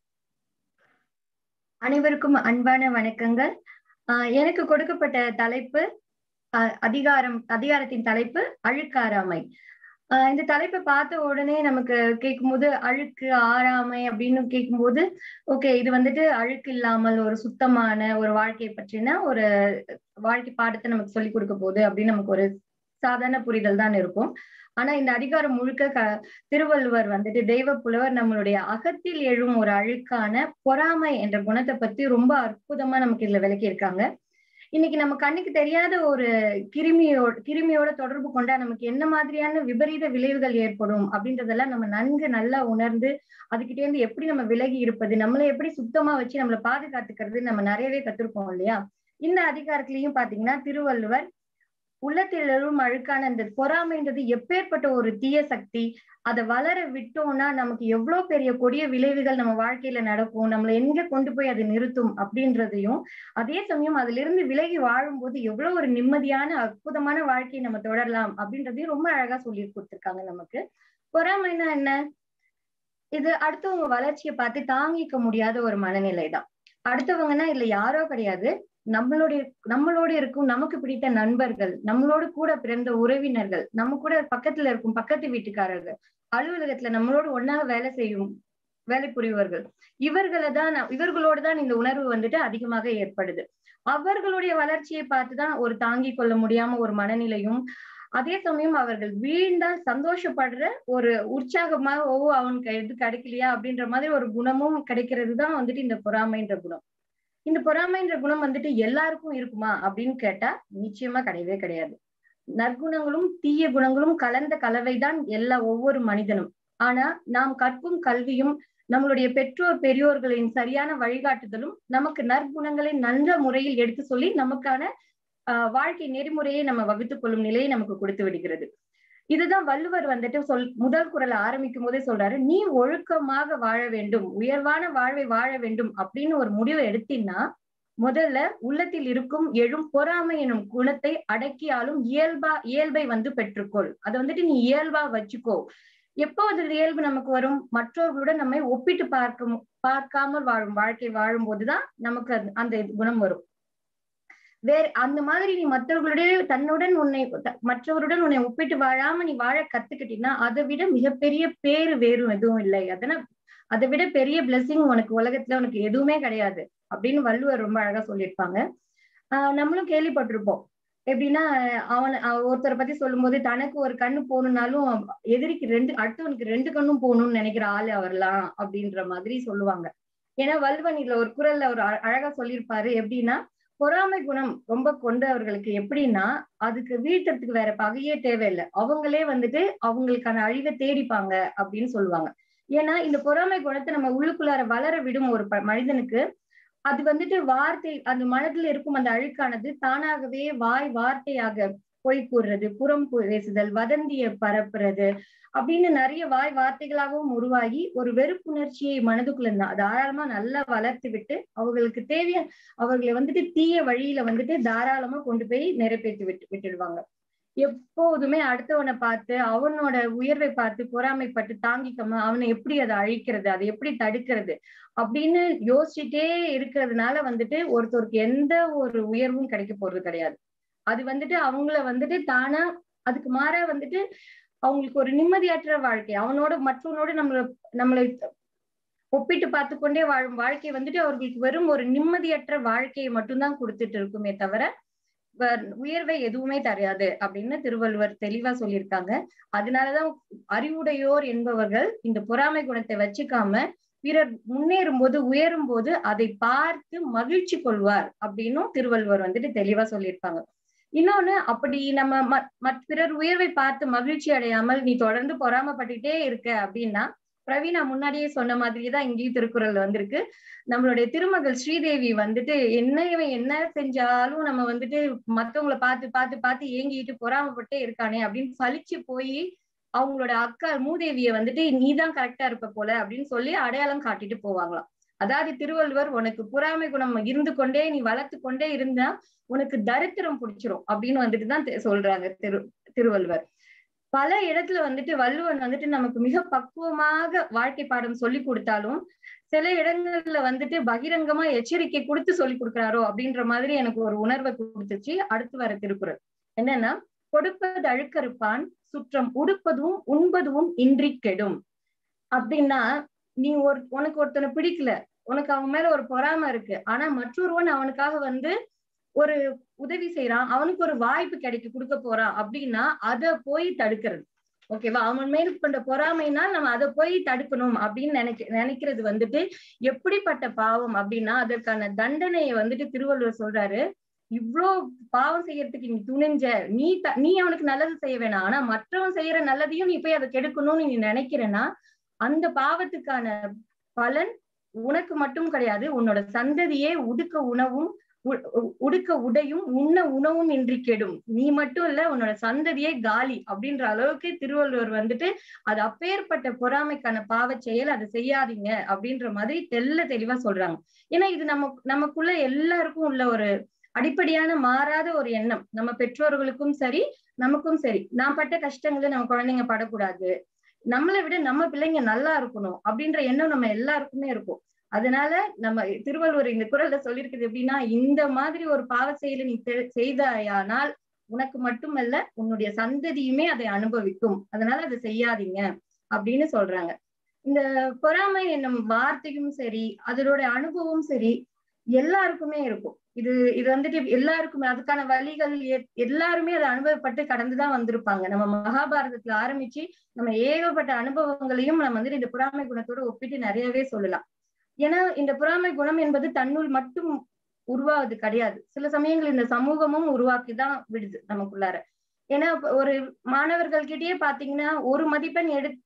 அனைவருக்கும் அன்பான வணக்கங்கள் ஆஹ் எனக்கு கொடுக்கப்பட்ட தலைப்பு ஆஹ் அதிகாரம் அதிகாரத்தின் தலைப்பு அழுக்காராமை ஆஹ் இந்த தலைப்பை பார்த்த உடனே நமக்கு கேட்கும்போது அழுக்கு ஆறாமை அப்படின்னு கேட்கும்போது ஓகே இது வந்துட்டு அழுக்கு இல்லாமல் ஒரு சுத்தமான ஒரு வாழ்க்கையை பற்றின ஒரு வாழ்க்கை பாடத்தை நமக்கு சொல்லி கொடுக்க போகுது அப்படின்னு நமக்கு ஒரு சாதாரண புரிதல் தான் இருக்கும் ஆனா இந்த அதிகாரம் முழுக்க க திருவள்ளுவர் வந்துட்டு தெய்வ புலவர் நம்மளுடைய அகத்தில் எழும் ஒரு அழுக்கான பொறாமை என்ற குணத்தை பத்தி ரொம்ப அற்புதமா நமக்கு இதுல விளக்கி இருக்காங்க இன்னைக்கு நம்ம கண்ணுக்கு தெரியாத ஒரு கிருமியோட கிருமியோட தொடர்பு கொண்டா நமக்கு என்ன மாதிரியான விபரீத விளைவுகள் ஏற்படும் அப்படின்றதெல்லாம் நம்ம நன்கு நல்லா உணர்ந்து அதுகிட்டே இருந்து எப்படி நம்ம விலகி இருப்பது நம்மளை எப்படி சுத்தமா வச்சு நம்மளை பாதுகாத்துக்கிறது நம்ம நிறையவே கத்திருக்கோம் இல்லையா இந்த அதிகாரத்திலையும் பாத்தீங்கன்னா திருவள்ளுவர் உள்ளத்தில் எழும் அழுக்கான இந்த பொறாமைன்றது எப்பேற்பட்ட ஒரு தீய சக்தி அதை வளர விட்டோம்னா நமக்கு எவ்வளவு பெரிய கொடிய விளைவுகள் நம்ம வாழ்க்கையில நடக்கும் நம்மளை எங்க கொண்டு போய் அது நிறுத்தும் அப்படின்றதையும் அதே சமயம் அதுல இருந்து விலகி வாழும்போது எவ்வளவு ஒரு நிம்மதியான அற்புதமான வாழ்க்கையை நம்ம தொடரலாம் அப்படின்றதையும் ரொம்ப அழகா சொல்லி கொடுத்திருக்காங்க நமக்கு பொறாமைன்னா என்ன இது அடுத்தவங்க வளர்ச்சியை பார்த்து தாங்கிக்க முடியாத ஒரு மனநிலை தான் அடுத்தவங்கன்னா இதுல யாரோ கிடையாது நம்மளுடைய நம்மளோட இருக்கும் நமக்கு பிடித்த நண்பர்கள் நம்மளோட கூட பிறந்த உறவினர்கள் நம்ம கூட பக்கத்துல இருக்கும் பக்கத்து வீட்டுக்காரர்கள் அலுவலகத்துல நம்மளோட ஒன்னாக வேலை செய்யும் வேலை புரிவர்கள் இவர்களை தான் இவர்களோடு தான் இந்த உணர்வு வந்துட்டு அதிகமாக ஏற்படுது அவர்களுடைய வளர்ச்சியை பார்த்துதான் ஒரு தாங்கிக் கொள்ள முடியாம ஒரு மனநிலையும் அதே சமயம் அவர்கள் வீழ்ந்தால் சந்தோஷப்படுற ஒரு உற்சாகமா ஓ அவனுக்கு எது கிடைக்கலையா அப்படின்ற மாதிரி ஒரு குணமும் கிடைக்கிறது தான் வந்துட்டு இந்த பொறாமைன்ற குணம் இந்த பொறாமைன்ற குணம் வந்துட்டு எல்லாருக்கும் இருக்குமா அப்படின்னு கேட்டா நிச்சயமா கிடையவே கிடையாது நற்குணங்களும் தீய குணங்களும் கலந்த கலவைதான் எல்லா ஒவ்வொரு மனிதனும் ஆனா நாம் கற்கும் கல்வியும் நம்மளுடைய பெற்றோர் பெரியோர்களின் சரியான வழிகாட்டுதலும் நமக்கு நற்குணங்களை நல்ல முறையில் எடுத்து சொல்லி நமக்கான ஆஹ் வாழ்க்கை நெறிமுறையை நம்ம வகுத்துக் கொள்ளும் நிலையை நமக்கு கொடுத்து விடுகிறது இதுதான் வள்ளுவர் வந்துட்டு சொல் முதல் குரல் ஆரம்பிக்கும் போதே சொல்றாரு நீ ஒழுக்கமாக வாழ வேண்டும் உயர்வான வாழ்வை வாழ வேண்டும் அப்படின்னு ஒரு முடிவை எடுத்தீங்கன்னா முதல்ல உள்ளத்தில் இருக்கும் எழும் பொறாமை எனும் குணத்தை அடக்கியாலும் இயல்பா இயல்பை வந்து பெற்றுக்கொள் அதை வந்துட்டு நீ இயல்பா வச்சுக்கோ எப்போ அது இயல்பு நமக்கு வரும் மற்றவர்களுடன் நம்மை ஒப்பிட்டு பார்க்க பார்க்காமல் வாழும் வாழ்க்கை வாழும் போதுதான் நமக்கு அந்த குணம் வரும் வேற அந்த மாதிரி நீ மற்றவர்களுடைய தன்னுடன் உன்னை மற்றவருடன் உன்னை ஒப்பிட்டு வாழாம நீ வாழ கத்துக்கிட்டீங்கன்னா அதை விட மிகப்பெரிய பேரு வேறு எதுவும் இல்லை அதனால அதை விட பெரிய பிளெஸிங் உனக்கு உலகத்துல உனக்கு எதுவுமே கிடையாது அப்படின்னு வள்ளுவர் ரொம்ப அழகா சொல்லியிருப்பாங்க ஆஹ் நம்மளும் கேள்விப்பட்டிருப்போம் எப்படின்னா அவன் ஒருத்தரை பத்தி சொல்லும் போது தனக்கு ஒரு கண்ணு போகணும்னாலும் எதிரிக்கு ரெண்டு அடுத்தவனுக்கு ரெண்டு கண்ணும் போகணும்னு நினைக்கிற ஆளு அவர்லாம் அப்படின்ற மாதிரி சொல்லுவாங்க ஏன்னா வல்வன் இதுல ஒரு குரல்ல ஒரு அழகா சொல்லியிருப்பாரு எப்படின்னா பொறாமை குணம் ரொம்ப கொண்டவர்களுக்கு எப்படின்னா அதுக்கு வீட்டுறதுக்கு வேற பகையே தேவையில்லை அவங்களே வந்துட்டு அவங்களுக்கான அழிவை தேடிப்பாங்க அப்படின்னு சொல்லுவாங்க ஏன்னா இந்த பொறாமை குணத்தை நம்ம உள்ளுக்குள்ளார வளர விடும் ஒரு மனிதனுக்கு அது வந்துட்டு வார்த்தை அந்த மனதுல இருக்கும் அந்த அழுக்கானது தானாகவே வாய் வார்த்தையாக பொய் கூறுறது புறம் பேசுதல் வதந்திய பரப்புறது அப்படின்னு நிறைய வாய் வார்த்தைகளாகவும் உருவாகி ஒரு வெறுப்புணர்ச்சியை மனதுக்குள்ள தாராளமா நல்லா வளர்த்து விட்டு அவர்களுக்கு தேவையான அவர்களை வந்துட்டு தீய வழியில வந்துட்டு தாராளமா கொண்டு போய் நிறைவேற்றி விட்டு விட்டுடுவாங்க எப்போதுமே அடுத்தவனை பார்த்து அவனோட உயர்வை பார்த்து பொறாமைப்பட்டு தாங்கிக்காம அவனை எப்படி அதை அழிக்கிறது அதை எப்படி தடுக்கிறது அப்படின்னு யோசிச்சுட்டே இருக்கிறதுனால வந்துட்டு ஒருத்தருக்கு எந்த ஒரு உயர்வும் கிடைக்க போறது கிடையாது அது வந்துட்டு அவங்கள வந்துட்டு தானா அதுக்கு மாறா வந்துட்டு அவங்களுக்கு ஒரு நிம்மதியற்ற வாழ்க்கை அவனோட மற்றவனோட நம்மள நம்மளை ஒப்பிட்டு பார்த்து கொண்டே வாழும் வாழ்க்கை வந்துட்டு அவர்களுக்கு வெறும் ஒரு நிம்மதியற்ற வாழ்க்கையை மட்டும்தான் கொடுத்துட்டு இருக்குமே தவிர உயர்வை எதுவுமே தராது அப்படின்னு திருவள்ளுவர் தெளிவா சொல்லியிருக்காங்க அதனாலதான் அறிவுடையோர் என்பவர்கள் இந்த பொறாமை குணத்தை வச்சுக்காம பிறர் முன்னேறும் போது உயரும் போது அதை பார்த்து மகிழ்ச்சி கொள்வார் அப்படின்னும் திருவள்ளுவர் வந்துட்டு தெளிவா சொல்லியிருப்பாங்க இன்னொன்னு அப்படி நம்ம மற்ற பிறர் உயர்வை பார்த்து மகிழ்ச்சி அடையாமல் நீ தொடர்ந்து பொறாமப்பட்டுட்டே இருக்க அப்படின்னா பிரவீனா முன்னாடியே சொன்ன மாதிரிதான் இங்கேயும் திருக்குறள் வந்திருக்கு நம்மளுடைய திருமகள் ஸ்ரீதேவி வந்துட்டு என்ன இவன் என்ன செஞ்சாலும் நம்ம வந்துட்டு மத்தவங்கள பார்த்து பார்த்து பார்த்து ஏங்கிட்டு பொறாமப்பட்டே இருக்கானே அப்படின்னு சலிச்சு போய் அவங்களோட அக்கா மூதேவிய வந்துட்டு நீதான் கரெக்டா இருப்ப போல அப்படின்னு சொல்லி அடையாளம் காட்டிட்டு போவாங்களாம் அதாவது திருவள்ளுவர் உனக்கு பொறாமை குணம் இருந்து கொண்டே நீ வளர்த்து கொண்டே இருந்தா உனக்கு தரித்திரம் பிடிச்சிரும் அப்படின்னு வந்துட்டு தான் சொல்றாங்க திரு திருவள்ளுவர் பல இடத்துல வந்துட்டு வள்ளுவன் வந்துட்டு நமக்கு மிக பக்குவமாக வாழ்க்கை பாடம் சொல்லி கொடுத்தாலும் சில இடங்கள்ல வந்துட்டு பகிரங்கமா எச்சரிக்கை கொடுத்து சொல்லி கொடுக்குறாரோ அப்படின்ற மாதிரி எனக்கு ஒரு உணர்வை கொடுத்துச்சு அடுத்து வர திருக்குறள் என்னன்னா கொடுப்பது அழுக்கறுப்பான் சுற்றம் உடுப்பதும் உண்பதும் இன்றி கெடும் அப்படின்னா நீ ஒரு உனக்கு ஒருத்தனை பிடிக்கல உனக்கு அவன் மேல ஒரு பொறாம இருக்கு ஆனா மற்றொருவன் அவனுக்காக வந்து ஒரு உதவி செய்யறான் அவனுக்கு ஒரு வாய்ப்பு கிடைக்க கொடுக்க போறான் அப்படின்னா அத போய் தடுக்கிறது ஓகேவா அவன் மேல் கொண்ட பொறாமைனா நம்ம அதை போய் தடுக்கணும் அப்படின்னு நினைக்க நினைக்கிறது வந்துட்டு எப்படிப்பட்ட பாவம் அப்படின்னா அதற்கான தண்டனையை வந்துட்டு திருவள்ளுவர் சொல்றாரு இவ்வளோ பாவம் செய்யறதுக்கு நீ துணிஞ்ச நீ த நீ அவனுக்கு நல்லது செய்ய வேணாம் ஆனா மற்றவன் செய்யற நல்லதையும் நீ போய் அதை கெடுக்கணும்னு நீ நினைக்கிறேன்னா அந்த பாவத்துக்கான பலன் உனக்கு மட்டும் கிடையாது உன்னோட சந்ததியே உடுக்க உணவும் உடுக்க உடையும் உண்ண உணவும் இன்றி கெடும் நீ மட்டும் இல்ல உன்னோட சந்ததியே காலி அப்படின்ற அளவுக்கு திருவள்ளுவர் வந்துட்டு அது அப்பேற்பட்ட பொறாமைக்கான பாவ செயல் அதை செய்யாதீங்க அப்படின்ற மாதிரி தெல்ல தெளிவா சொல்றாங்க ஏன்னா இது நம்ம நமக்குள்ள எல்லாருக்கும் உள்ள ஒரு அடிப்படையான மாறாத ஒரு எண்ணம் நம்ம பெற்றோர்களுக்கும் சரி நமக்கும் சரி நான் பட்ட கஷ்டங்களை நம்ம குழந்தைங்க படக்கூடாது நம்மளை விட நம்ம பிள்ளைங்க நல்லா இருக்கணும் அப்படின்ற எண்ணம் நம்ம எல்லாருக்குமே இருக்கும் அதனால நம்ம திருவள்ளுவர் இந்த குரல்ல சொல்லியிருக்குது எப்படின்னா இந்த மாதிரி ஒரு பாவ செயலை நீ செய்தாயானால் உனக்கு மட்டுமல்ல உன்னுடைய சந்ததியுமே அதை அனுபவிக்கும் அதனால அதை செய்யாதீங்க அப்படின்னு சொல்றாங்க இந்த பொறாமை என்னும் வார்த்தையும் சரி அதனோட அனுபவம் சரி எல்லாருக்குமே இருக்கும் இது இது வந்துட்டு எல்லாருக்குமே அதுக்கான வழிகள் எல்லாருமே அதை அனுபவப்பட்டு கடந்துதான் வந்திருப்பாங்க நம்ம மகாபாரதத்துல ஆரம்பிச்சு நம்ம ஏகப்பட்ட அனுபவங்களையும் நம்ம வந்துட்டு இந்த பொறாமை குணத்தோட ஒப்பிட்டு நிறையவே சொல்லலாம் ஏன்னா இந்த பொறாமை குணம் என்பது தன்னுள் மட்டும் உருவாவது கிடையாது சில சமயங்கள் இந்த சமூகமும் உருவாக்கிதான் விடுது நமக்குள்ளார ஏன்னா ஒரு மாணவர்கள் கிட்டயே பாத்தீங்கன்னா ஒரு மதிப்பெண் எடுத்து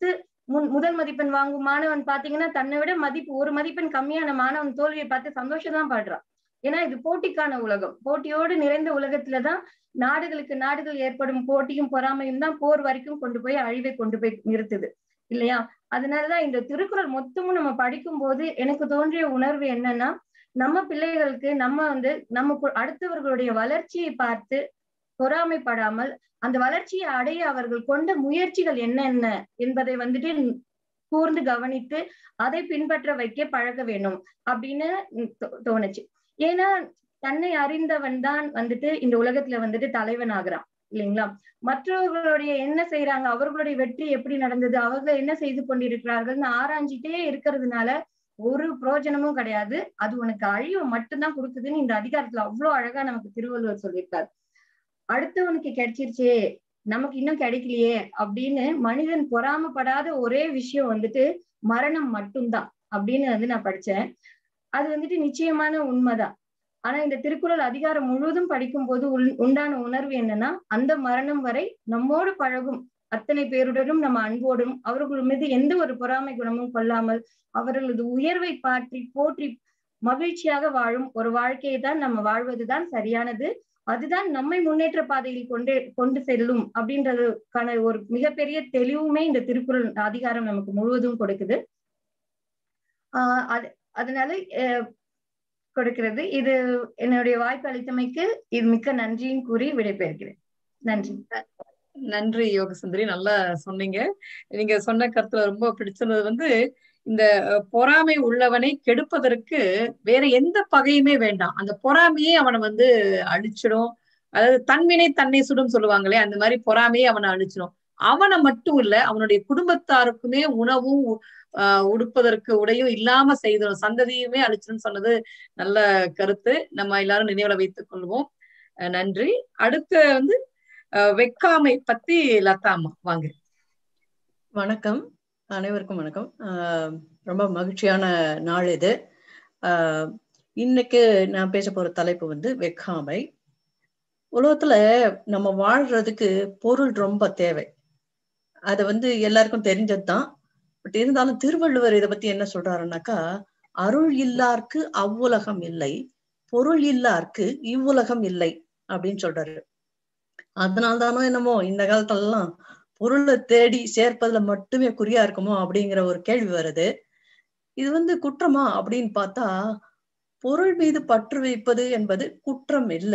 முன் முதல் மதிப்பெண் வாங்கும் மாணவன் பாத்தீங்கன்னா தன்னை விட மதிப்பு ஒரு மதிப்பெண் கம்மியான மாணவன் தோல்வியை பார்த்து சந்தோஷம் தான் படுறான் ஏன்னா இது போட்டிக்கான உலகம் போட்டியோடு நிறைந்த உலகத்துலதான் நாடுகளுக்கு நாடுகள் ஏற்படும் போட்டியும் பொறாமையும் தான் போர் வரைக்கும் கொண்டு போய் அழிவை கொண்டு போய் நிறுத்துது இல்லையா அதனாலதான் இந்த திருக்குறள் மொத்தமும் நம்ம படிக்கும் போது எனக்கு தோன்றிய உணர்வு என்னன்னா நம்ம பிள்ளைகளுக்கு நம்ம வந்து நம்ம கு- அடுத்தவர்களுடைய வளர்ச்சியை பார்த்து பொறாமைப்படாமல் அந்த வளர்ச்சியை அடைய அவர்கள் கொண்ட முயற்சிகள் என்னென்ன என்பதை வந்துட்டு கூர்ந்து கவனித்து அதை பின்பற்ற வைக்க பழக வேண்டும் அப்படின்னு தோ- தோணுச்சு ஏன்னா தன்னை அறிந்தவன் தான் வந்துட்டு இந்த உலகத்துல வந்துட்டு தலைவன் ஆகுறான் இல்லைங்களா மற்றவர்களுடைய என்ன செய்யறாங்க அவர்களுடைய வெற்றி எப்படி நடந்தது அவர்கள் என்ன செய்து கொண்டிருக்கிறார்கள்னு ஆராய்ஞ்சிட்டே இருக்கிறதுனால ஒரு பிரயோஜனமும் கிடையாது அது உனக்கு அழிவை மட்டும்தான் கொடுக்குதுன்னு இந்த அதிகாரத்துல அவ்வளவு அழகா நமக்கு திருவள்ளுவர் சொல்லியிருக்காரு அடுத்தவனுக்கு கிடைச்சிருச்சே நமக்கு இன்னும் கிடைக்கலையே அப்படின்னு மனிதன் பொறாமப்படாத ஒரே விஷயம் வந்துட்டு மரணம் மட்டும்தான் அப்படின்னு வந்து நான் படிச்சேன் அது வந்துட்டு நிச்சயமான உண்மைதான் ஆனா இந்த திருக்குறள் அதிகாரம் முழுவதும் படிக்கும் போது உள்- உண்டான உணர்வு என்னன்னா அந்த மரணம் வரை நம்மோடு பழகும் அத்தனை பேருடனும் நம்ம அன்போடும் அவர்கள் மீது எந்த ஒரு பொறாமை குணமும் கொள்ளாமல் அவர்களது உயர்வை பாற்றி போற்றி மகிழ்ச்சியாக வாழும் ஒரு வாழ்க்கையை தான் நம்ம வாழ்வதுதான் சரியானது அதுதான் நம்மை முன்னேற்ற பாதையில் கொண்டு கொண்டு செல்லும் அப்படின்றதுக்கான ஒரு மிகப்பெரிய தெளிவுமே இந்த திருக்குறள் அதிகாரம் நமக்கு முழுவதும் கொடுக்குது ஆஹ் அது அதனால அஹ் கொடுக்கிறது இது என்னுடைய வாய்ப்பு அளித்தமைக்கு இது மிக்க நன்றியும் கூறி விடைபெறுகிறேன் நன்றி நன்றி யோகசுந்தரி நல்லா சொன்னீங்க நீங்க சொன்ன கருத்துல ரொம்ப பிடிச்சது வந்து இந்த அஹ், பொறாமை உள்ளவனை கெடுப்பதற்கு வேற எந்த பகையுமே வேண்டாம் அந்த பொறாமையே அவனை வந்து அழிச்சிடும் அதாவது தன்வினை தன்னை சுடும் சொல்லுவாங்களே அந்த மாதிரி பொறாமையே அவனை அழிச்சிடும் அவனை மட்டும் இல்ல அவனுடைய குடும்பத்தாருக்குமே உணவும் உ- ஆஹ் உடுப்பதற்கு உடையும் இல்லாம செய்திடும் சந்ததியுமே அழிச்சிடும் சொன்னது நல்ல கருத்து நம்ம எல்லாரும் நினைவுல வைத்துக் கொள்வோம் அஹ் நன்றி அடுத்து வந்து அஹ் வெக்காமை பத்தி லதா அம்மா வாங்க வணக்கம் அனைவருக்கும் வணக்கம் ஆஹ் ரொம்ப மகிழ்ச்சியான நாள் இது ஆஹ் இன்னைக்கு நான் பேச போற தலைப்பு வந்து வெக்காமை உலகத்துல நம்ம வாழ்றதுக்கு பொருள் ரொம்ப தேவை அது வந்து எல்லாருக்கும் தெரிஞ்சதுதான் பட் இருந்தாலும் திருவள்ளுவர் இதை பத்தி என்ன சொல்றாருன்னாக்கா அருள் இல்லார்க்கு அவ்வுலகம் இல்லை பொருள் இல்லார்க்கு இவ்வுலகம் இல்லை அப்படின்னு சொல்றாரு அதனால்தானோ என்னமோ இந்த காலத்துல எல்லாம் பொருளை தேடி சேர்ப்பதுல மட்டுமே குறியா இருக்குமோ அப்படிங்கிற ஒரு கேள்வி வருது இது வந்து குற்றமா அப்படின்னு பார்த்தா பொருள் மீது பற்று வைப்பது என்பது குற்றம் இல்லை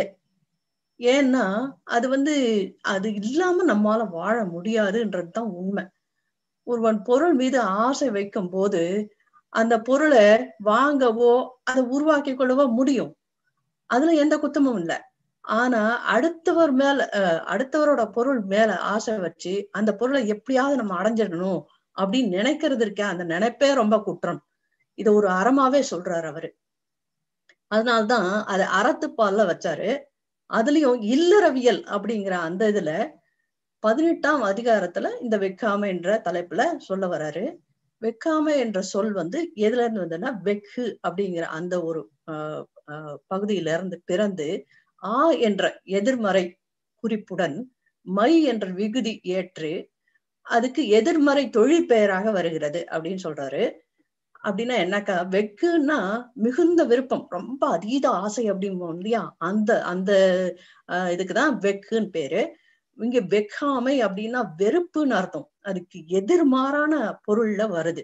ஏன்னா அது வந்து அது இல்லாம நம்மால வாழ முடியாதுன்றதுதான் உண்மை ஒருவன் பொருள் மீது ஆசை வைக்கும் போது அந்த பொருளை வாங்கவோ அதை உருவாக்கி கொள்ளவோ முடியும் அதுல எந்த குத்தமும் இல்லை ஆனா அடுத்தவர் மேல அஹ், அடுத்தவரோட பொருள் மேல ஆசை வச்சு அந்த பொருளை எப்படியாவது நம்ம அடைஞ்சிடணும் அப்படின்னு நினைக்கிறது இருக்கே அந்த நினைப்பே ரொம்ப குற்றம் இதை ஒரு அறமாவே சொல்றாரு அவரு அதனால்தான் அதை அறத்துப்பால்ல வச்சாரு அதுலயும் இல்லறவியல் அப்படிங்கிற அந்த இதுல பதினெட்டாம் அதிகாரத்துல இந்த வெக்காமை என்ற தலைப்புல சொல்ல வர்றாரு வெக்காமை என்ற சொல் வந்து எதுல இருந்து வந்ததுன்னா வெக்கு அப்படிங்கிற அந்த ஒரு ஆஹ் ஆஹ் பகுதியில இருந்து பிறந்து ஆ என்ற எதிர்மறை குறிப்புடன் மை என்ற விகுதி ஏற்று அதுக்கு எதிர்மறை தொழில் பெயராக வருகிறது அப்படின்னு சொல்றாரு அப்படின்னா என்னக்கா வெக்குன்னா மிகுந்த விருப்பம் ரொம்ப அதீத ஆசை அப்படிம்போம் இல்லையா அந்த அந்த ஆஹ் இதுக்குதான் வெக்குன்னு பேரு இங்க வெக்காமை அப்படின்னா வெறுப்புன்னு அர்த்தம் அதுக்கு எதிர்மாறான பொருள்ல வருது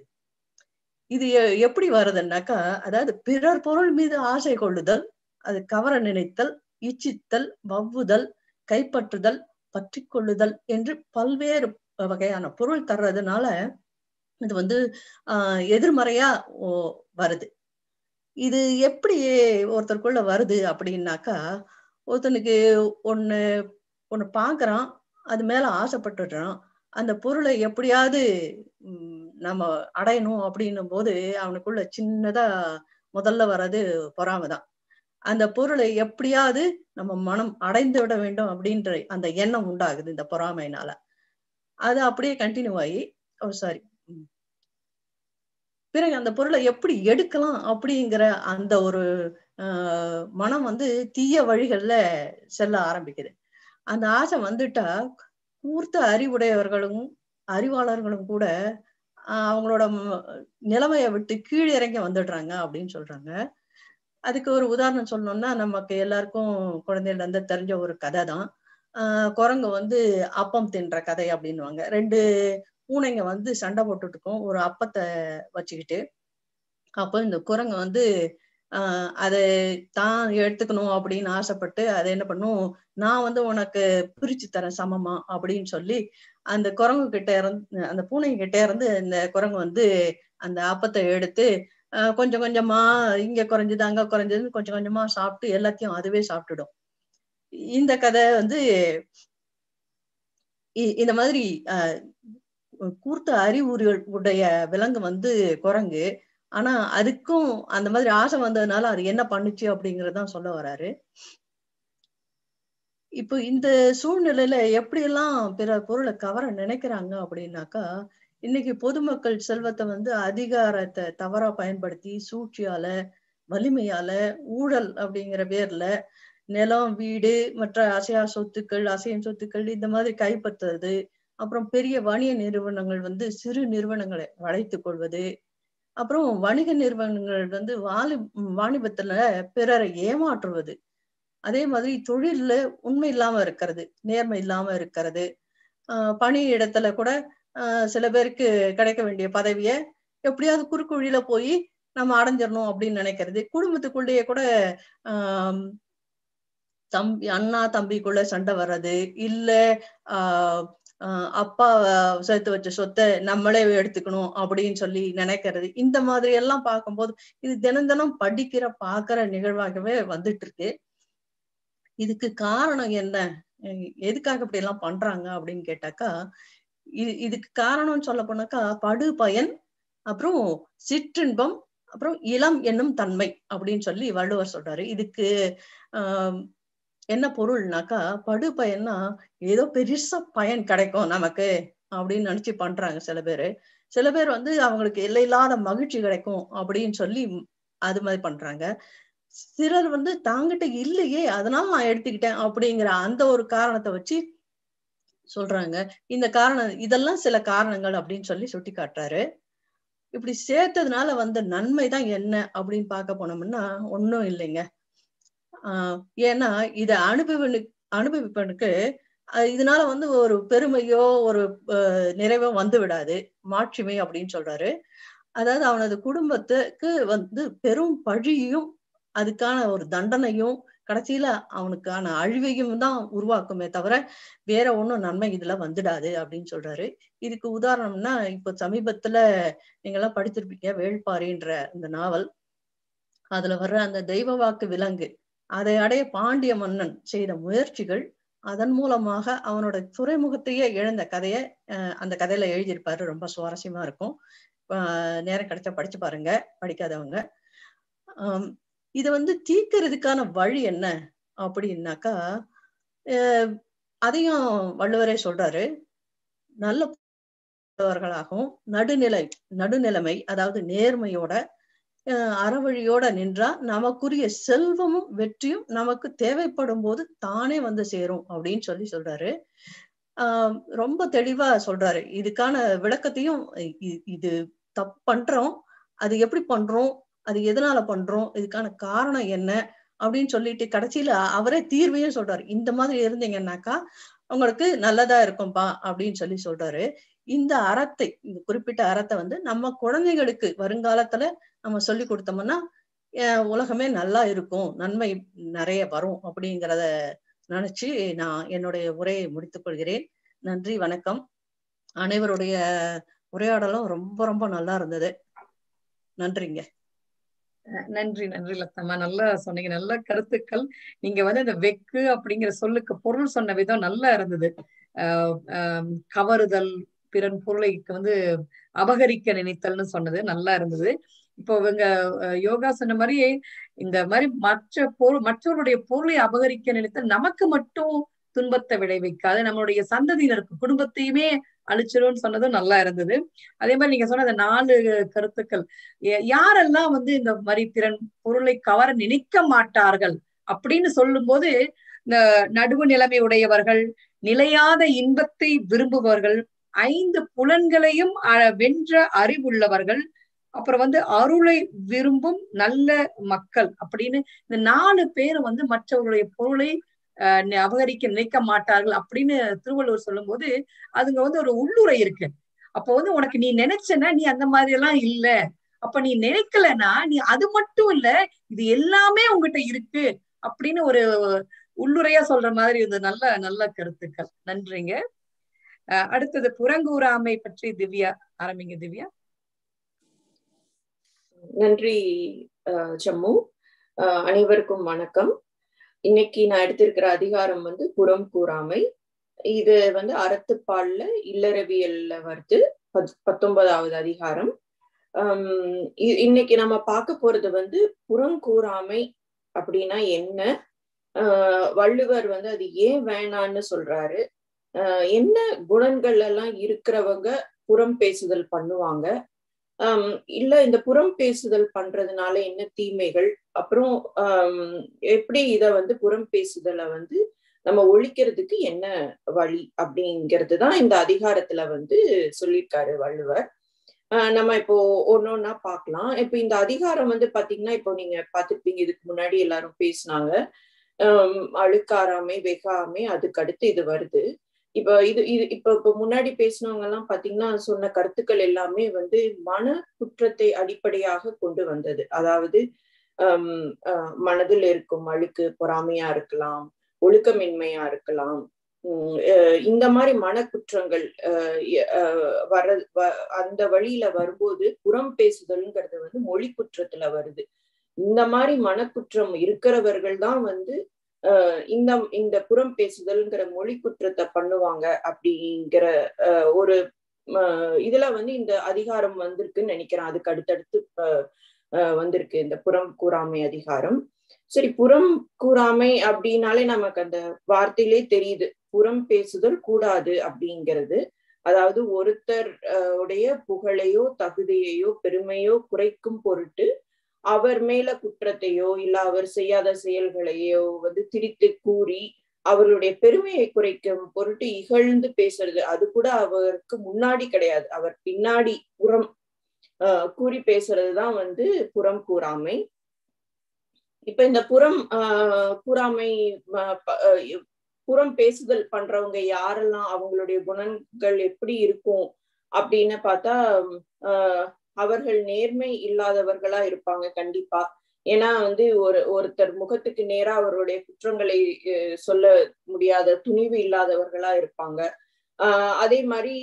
இது எ- எப்படி வருதுன்னாக்கா அதாவது பிறர் பொருள் மீது ஆசை கொள்ளுதல் அது கவர நினைத்தல் இச்சித்தல் வவ்வுதல் கைப்பற்றுதல் பற்றி கொள்ளுதல் என்று பல்வேறு வகையான பொருள் தர்றதுனால இது வந்து ஆஹ் எதிர்மறையா ஓ வருது இது எப்படி ஒருத்தருக்குள்ள வருது அப்படின்னாக்கா ஒருத்தனுக்கு ஒண்ணு ஒண்ணு பாக்குறான் அது மேல ஆசைப்பட்டுடுறான் அந்த பொருளை எப்படியாவது உம் நம்ம அடையணும் அப்படின்னும் போது அவனுக்குள்ள சின்னதா முதல்ல வர்றது பொறாமை தான் அந்த பொருளை எப்படியாவது நம்ம மனம் அடைந்து விட வேண்டும் அப்படின்ற அந்த எண்ணம் உண்டாகுது இந்த பொறாமைனால அது அப்படியே கண்டினியூ ஆகி ஓ சாரி பிறகு அந்த பொருளை எப்படி எடுக்கலாம் அப்படிங்கிற அந்த ஒரு ஆஹ் மனம் வந்து தீய வழிகள்ல செல்ல ஆரம்பிக்குது அந்த ஆசை வந்துட்டா கூர்த்த அறிவுடையவர்களும் அறிவாளர்களும் கூட ஆஹ் அவங்களோட ம- நிலைமையை விட்டு கீழ் இறங்கி வந்துடுறாங்க அப்படின்னு சொல்றாங்க அதுக்கு ஒரு உதாரணம் சொல்லணும்னா நமக்கு எல்லாருக்கும் குழந்தையில இருந்து தெரிஞ்ச ஒரு கதை தான் ஆஹ் குரங்கு வந்து அப்பம் தின்ற கதை அப்படின்னுவாங்க ரெண்டு பூனைங்க வந்து சண்டை போட்டுட்டு இருக்கும் ஒரு அப்பத்தை வச்சுக்கிட்டு அப்போ இந்த குரங்கு வந்து ஆஹ் அதை தான் எடுத்துக்கணும் அப்படின்னு ஆசைப்பட்டு அதை என்ன பண்ணும் நான் வந்து உனக்கு பிரிச்சு தரேன் சமமா அப்படின்னு சொல்லி அந்த குரங்கு கிட்ட இருந்து அந்த பூனை கிட்ட இருந்து இந்த குரங்கு வந்து அந்த அப்பத்தை எடுத்து ஆஹ் கொஞ்சம் கொஞ்சமா இங்க குறைஞ்சது அங்க குறைஞ்சதுன்னு கொஞ்சம் கொஞ்சமா சாப்பிட்டு எல்லாத்தையும் அதுவே சாப்பிட்டுடும் இந்த கதை வந்து இ- இந்த மாதிரி ஆஹ் கூர்த்த அறிவுறுகள் உடைய விலங்கு வந்து குரங்கு ஆனா அதுக்கும் அந்த மாதிரி ஆசை வந்ததுனால அது என்ன பண்ணுச்சு அப்படிங்கறதான் சொல்ல வராரு இப்போ இந்த சூழ்நிலையில எப்படியெல்லாம் பிற பொருளை கவர நினைக்கிறாங்க அப்படின்னாக்கா இன்னைக்கு பொதுமக்கள் செல்வத்தை வந்து அதிகாரத்தை தவறா பயன்படுத்தி சூழ்ச்சியால வலிமையால ஊழல் அப்படிங்கிற பேர்ல நிலம் வீடு மற்ற அசையா சொத்துக்கள் அசையும் சொத்துக்கள் இந்த மாதிரி கைப்பற்றுறது அப்புறம் பெரிய வணிக நிறுவனங்கள் வந்து சிறு நிறுவனங்களை வளைத்துக் கொள்வது அப்புறம் வணிக நிறுவனங்கள் வந்து வாலி வாணிபத்துல பிறரை ஏமாற்றுவது அதே மாதிரி தொழில்ல உண்மை இல்லாம இருக்கிறது நேர்மை இல்லாம இருக்கிறது ஆஹ் பணி இடத்துல கூட ஆஹ் சில பேருக்கு கிடைக்க வேண்டிய பதவிய எப்படியாவது குறுக்கு வழியில போய் நம்ம அடைஞ்சிடணும் அப்படின்னு நினைக்கிறது குடும்பத்துக்குள்ளேயே கூட ஆஹ் தம்பி அண்ணா தம்பிக்குள்ள சண்டை வர்றது இல்ல ஆஹ் ஆஹ் அப்பா சேர்த்து வச்ச சொத்தை நம்மளே எடுத்துக்கணும் அப்படின்னு சொல்லி நினைக்கிறது இந்த மாதிரி எல்லாம் பார்க்கும்போது இது தினம் தினம் படிக்கிற பாக்குற நிகழ்வாகவே வந்துட்டு இருக்கு இதுக்கு காரணம் என்ன அஹ் எதுக்காக இப்படி எல்லாம் பண்றாங்க அப்படின்னு கேட்டாக்கா இது இதுக்கு காரணம்னு சொல்ல போனாக்கா படு பயன் அப்புறம் சிற்றின்பம் அப்புறம் இளம் என்னும் தன்மை அப்படின்னு சொல்லி வள்ளுவர் சொல்றாரு இதுக்கு ஆஹ் என்ன பொருள்னாக்கா படு பயன்னா ஏதோ பெருசா பயன் கிடைக்கும் நமக்கு அப்படின்னு நினைச்சு பண்றாங்க சில பேரு சில பேர் வந்து அவங்களுக்கு எல்லையில்லாத மகிழ்ச்சி கிடைக்கும் அப்படின்னு சொல்லி அது மாதிரி பண்றாங்க சிலர் வந்து தாங்கிட்ட இல்லையே அதனால நான் எடுத்துக்கிட்டேன் அப்படிங்கிற அந்த ஒரு காரணத்தை வச்சு சொல்றாங்க இந்த காரணம் இதெல்லாம் சில காரணங்கள் அப்படின்னு சொல்லி சுட்டி காட்டுறாரு இப்படி சேர்த்ததுனால வந்த நன்மை தான் என்ன அப்படின்னு பார்க்க போனோம்னா ஒன்றும் இல்லைங்க ஆஹ் ஏன்னா இதை அனுபவனு அனுபவிப்பனுக்கு இதனால வந்து ஒரு பெருமையோ ஒரு நிறைவோ வந்து விடாது மாட்சிமை அப்படின்னு சொல்றாரு அதாவது அவனது குடும்பத்துக்கு வந்து பெரும் பழியும் அதுக்கான ஒரு தண்டனையும் கடைசியில அவனுக்கான அழிவையும் தான் உருவாக்குமே தவிர வேற ஒன்றும் நன்மை இதுல வந்துடாது அப்படின்னு சொல்றாரு இதுக்கு உதாரணம்னா இப்போ சமீபத்துல நீங்க எல்லாம் படிச்சிருப்பீங்க வேள்பாரின்ற இந்த நாவல் அதுல வர்ற அந்த தெய்வ வாக்கு விலங்கு அதை அடைய பாண்டிய மன்னன் செய்த முயற்சிகள் அதன் மூலமாக அவனோட துறைமுகத்தையே இழந்த கதையை அந்த கதையில எழுதியிருப்பாரு ரொம்ப சுவாரஸ்யமா இருக்கும் நேரம் கிடைச்சா படிச்சு பாருங்க படிக்காதவங்க ஆஹ் இதை வந்து தீர்க்கறதுக்கான வழி என்ன அப்படின்னாக்கா அதையும் வள்ளுவரே சொல்றாரு நல்லவர்களாகவும் நடுநிலை நடுநிலைமை அதாவது நேர்மையோட அறவழியோட நின்றா நமக்குரிய செல்வமும் வெற்றியும் நமக்கு தேவைப்படும் போது தானே வந்து சேரும் அப்படின்னு சொல்லி சொல்றாரு ஆஹ் ரொம்ப தெளிவா சொல்றாரு இதுக்கான விளக்கத்தையும் இது தப்பு பண்றோம் அது எப்படி பண்றோம் அது எதனால பண்றோம் இதுக்கான காரணம் என்ன அப்படின்னு சொல்லிட்டு கடைசியில அவரே தீர்வையும் சொல்றாரு இந்த மாதிரி இருந்தீங்கன்னாக்கா உங்களுக்கு நல்லதா இருக்கும்பா அப்படின்னு சொல்லி சொல்றாரு இந்த அறத்தை இந்த குறிப்பிட்ட அறத்தை வந்து நம்ம குழந்தைகளுக்கு வருங்காலத்துல நம்ம சொல்லி கொடுத்தோம்னா உலகமே நல்லா இருக்கும் நன்மை நிறைய வரும் அப்படிங்கிறத நினைச்சு நான் என்னுடைய உரையை முடித்துக் கொள்கிறேன் நன்றி வணக்கம் அனைவருடைய உரையாடலும் ரொம்ப ரொம்ப நல்லா இருந்தது நன்றிங்க நன்றி நன்றி லத்தம்மா நல்லா சொன்னீங்க நல்ல கருத்துக்கள் நீங்க வந்து இந்த வெக்கு அப்படிங்கிற சொல்லுக்கு பொருள் சொன்ன விதம் நல்லா இருந்தது கவருதல் பிறன் பொருளை வந்து அபகரிக்க நினைத்தல்னு சொன்னது நல்லா இருந்தது இப்போ இவங்க யோகா சொன்ன மாதிரி இந்த மாதிரி மற்ற பொருள் மற்றவருடைய பொருளை அபகரிக்க நினைத்தல் நமக்கு மட்டும் துன்பத்தை விளைவிக்காது நம்மளுடைய சந்ததியினருக்கு குடும்பத்தையுமே அழிச்சிரும்னு சொன்னதும் நல்லா இருந்தது அதே மாதிரி நீங்க சொன்ன அந்த நாலு கருத்துக்கள் யாரெல்லாம் வந்து இந்த மாதிரி பிறன் பொருளை கவர நினைக்க மாட்டார்கள் அப்படின்னு சொல்லும் போது இந்த நடுவு நிலைமை உடையவர்கள் நிலையாத இன்பத்தை விரும்புபவர்கள் ஐந்து புலன்களையும் வென்ற அறிவுள்ளவர்கள் அப்புறம் வந்து அருளை விரும்பும் நல்ல மக்கள் அப்படின்னு இந்த நாலு பேர் வந்து மற்றவர்களுடைய பொருளை அபகரிக்க நினைக்க மாட்டார்கள் அப்படின்னு திருவள்ளுவர் சொல்லும் போது அதுங்க வந்து ஒரு உள்ளுரை இருக்கு அப்போ வந்து உனக்கு நீ நினைச்சனா நீ அந்த மாதிரி எல்லாம் இல்ல அப்ப நீ நினைக்கலன்னா நீ அது மட்டும் இல்ல இது எல்லாமே உங்ககிட்ட இருக்கு அப்படின்னு ஒரு உள்ளுரையா சொல்ற மாதிரி இது நல்ல நல்ல கருத்துக்கள் நன்றிங்க அடுத்தது புறங்கூறாமை பற்றி திவ்யா ஆரம்பிங்க திவ்யா நன்றி ஜம்மு அனைவருக்கும் வணக்கம் இன்னைக்கு நான் எடுத்திருக்கிற அதிகாரம் வந்து புறம் கூறாமை இது வந்து அறத்துப்பால்ல இல்லறவியல்ல வருது பத்தொன்பதாவது அதிகாரம் இன்னைக்கு நம்ம பார்க்க போறது வந்து புறங்கூறாமை அப்படின்னா என்ன வள்ளுவர் வந்து அது ஏன் வேணான்னு சொல்றாரு என்ன குணங்கள் எல்லாம் இருக்கிறவங்க புறம் பேசுதல் பண்ணுவாங்க ஆஹ் இல்ல இந்த புறம் பேசுதல் பண்றதுனால என்ன தீமைகள் அப்புறம் ஆஹ் எப்படி இத வந்து புறம் பேசுதலை வந்து நம்ம ஒழிக்கிறதுக்கு என்ன வழி அப்படிங்கிறது தான் இந்த அதிகாரத்துல வந்து சொல்லியிருக்காரு வள்ளுவர் ஆஹ் நம்ம இப்போ ஒன்னொன்னா பார்க்கலாம் இப்போ இந்த அதிகாரம் வந்து பாத்தீங்கன்னா இப்போ நீங்க பார்த்துருப்பீங்க இதுக்கு முன்னாடி எல்லாரும் பேசினாங்க ஆஹ் அழுக்காராமை வெகாமை அதுக்கு அடுத்து இது வருது இப்ப இது இது இப்ப இப்ப முன்னாடி பேசினவங்க எல்லாம் பாத்தீங்கன்னா சொன்ன கருத்துக்கள் எல்லாமே வந்து மன குற்றத்தை அடிப்படையாக கொண்டு வந்தது அதாவது ஹம் மனதில் இருக்கும் அழுக்கு பொறாமையா இருக்கலாம் ஒழுக்கமின்மையா இருக்கலாம் இந்த மாதிரி மனக்குற்றங்கள் வர அந்த வழியில வரும்போது புறம் பேசுதல்ங்கிறது வந்து மொழி குற்றத்துல வருது இந்த மாதிரி மனக்குற்றம் இருக்கிறவர்கள் தான் வந்து இந்த இந்த புறம் பேசுதல்ங்கிற மொழி குற்றத்தை பண்ணுவாங்க அப்படிங்கிற ஒரு இதுல வந்து இந்த அதிகாரம் வந்திருக்குன்னு நினைக்கிறேன் அதுக்கு அடுத்தடுத்து வந்திருக்கு இந்த புறம் கூறாமை அதிகாரம் சரி புறம் கூறாமை அப்படின்னாலே நமக்கு அந்த வார்த்தையிலே தெரியுது புறம் பேசுதல் கூடாது அப்படிங்கிறது அதாவது ஒருத்தர் உடைய புகழையோ தகுதியையோ பெருமையோ குறைக்கும் பொருட்டு அவர் மேல குற்றத்தையோ இல்ல அவர் செய்யாத செயல்களையோ வந்து திரித்து கூறி அவர்களுடைய பெருமையை குறைக்கும் பொருட்டு இகழ்ந்து பேசுறது அது கூட அவருக்கு முன்னாடி கிடையாது அவர் பின்னாடி புறம் ஆஹ் கூறி பேசுறதுதான் வந்து புறம் கூறாமை இப்ப இந்த புறம் ஆஹ் கூறாமை புறம் பேசுதல் பண்றவங்க யாரெல்லாம் அவங்களுடைய குணங்கள் எப்படி இருக்கும் அப்படின்னு பார்த்தா ஆஹ் அவர்கள் நேர்மை இல்லாதவர்களா இருப்பாங்க கண்டிப்பா ஏன்னா வந்து ஒரு ஒருத்தர் முகத்துக்கு நேரா அவருடைய குற்றங்களை சொல்ல முடியாத துணிவு இல்லாதவர்களா இருப்பாங்க ஆஹ் அதே மாதிரி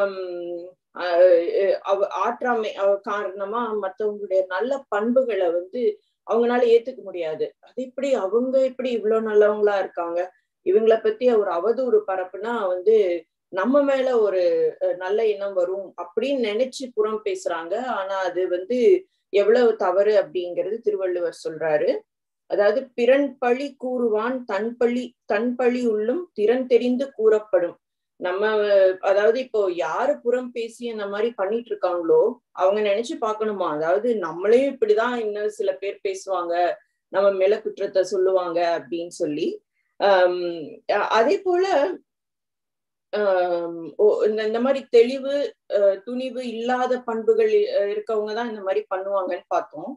அவ ஆற்றாமை அவ காரணமா மற்றவங்களுடைய நல்ல பண்புகளை வந்து அவங்களால ஏத்துக்க முடியாது அது எப்படி அவங்க எப்படி இவ்வளவு நல்லவங்களா இருக்காங்க இவங்களை பத்தி ஒரு அவதூறு பரப்புனா வந்து நம்ம மேல ஒரு நல்ல எண்ணம் வரும் அப்படின்னு நினைச்சு புறம் பேசுறாங்க ஆனா அது வந்து எவ்வளவு தவறு அப்படிங்கிறது திருவள்ளுவர் சொல்றாரு அதாவது பிறன் பழி கூறுவான் தன் பழி தன் பழி உள்ளும் திறன் தெரிந்து கூறப்படும் நம்ம அதாவது இப்போ யாரு புறம் பேசி அந்த மாதிரி பண்ணிட்டு இருக்காங்களோ அவங்க நினைச்சு பார்க்கணுமா அதாவது நம்மளையும் இப்படிதான் இன்னும் சில பேர் பேசுவாங்க நம்ம மேல குற்றத்தை சொல்லுவாங்க அப்படின்னு சொல்லி ஆஹ் அதே போல இந்த மாதிரி தெளிவு துணிவு இல்லாத பண்புகள் இருக்கவங்க தான் இந்த மாதிரி பண்ணுவாங்கன்னு பார்த்தோம்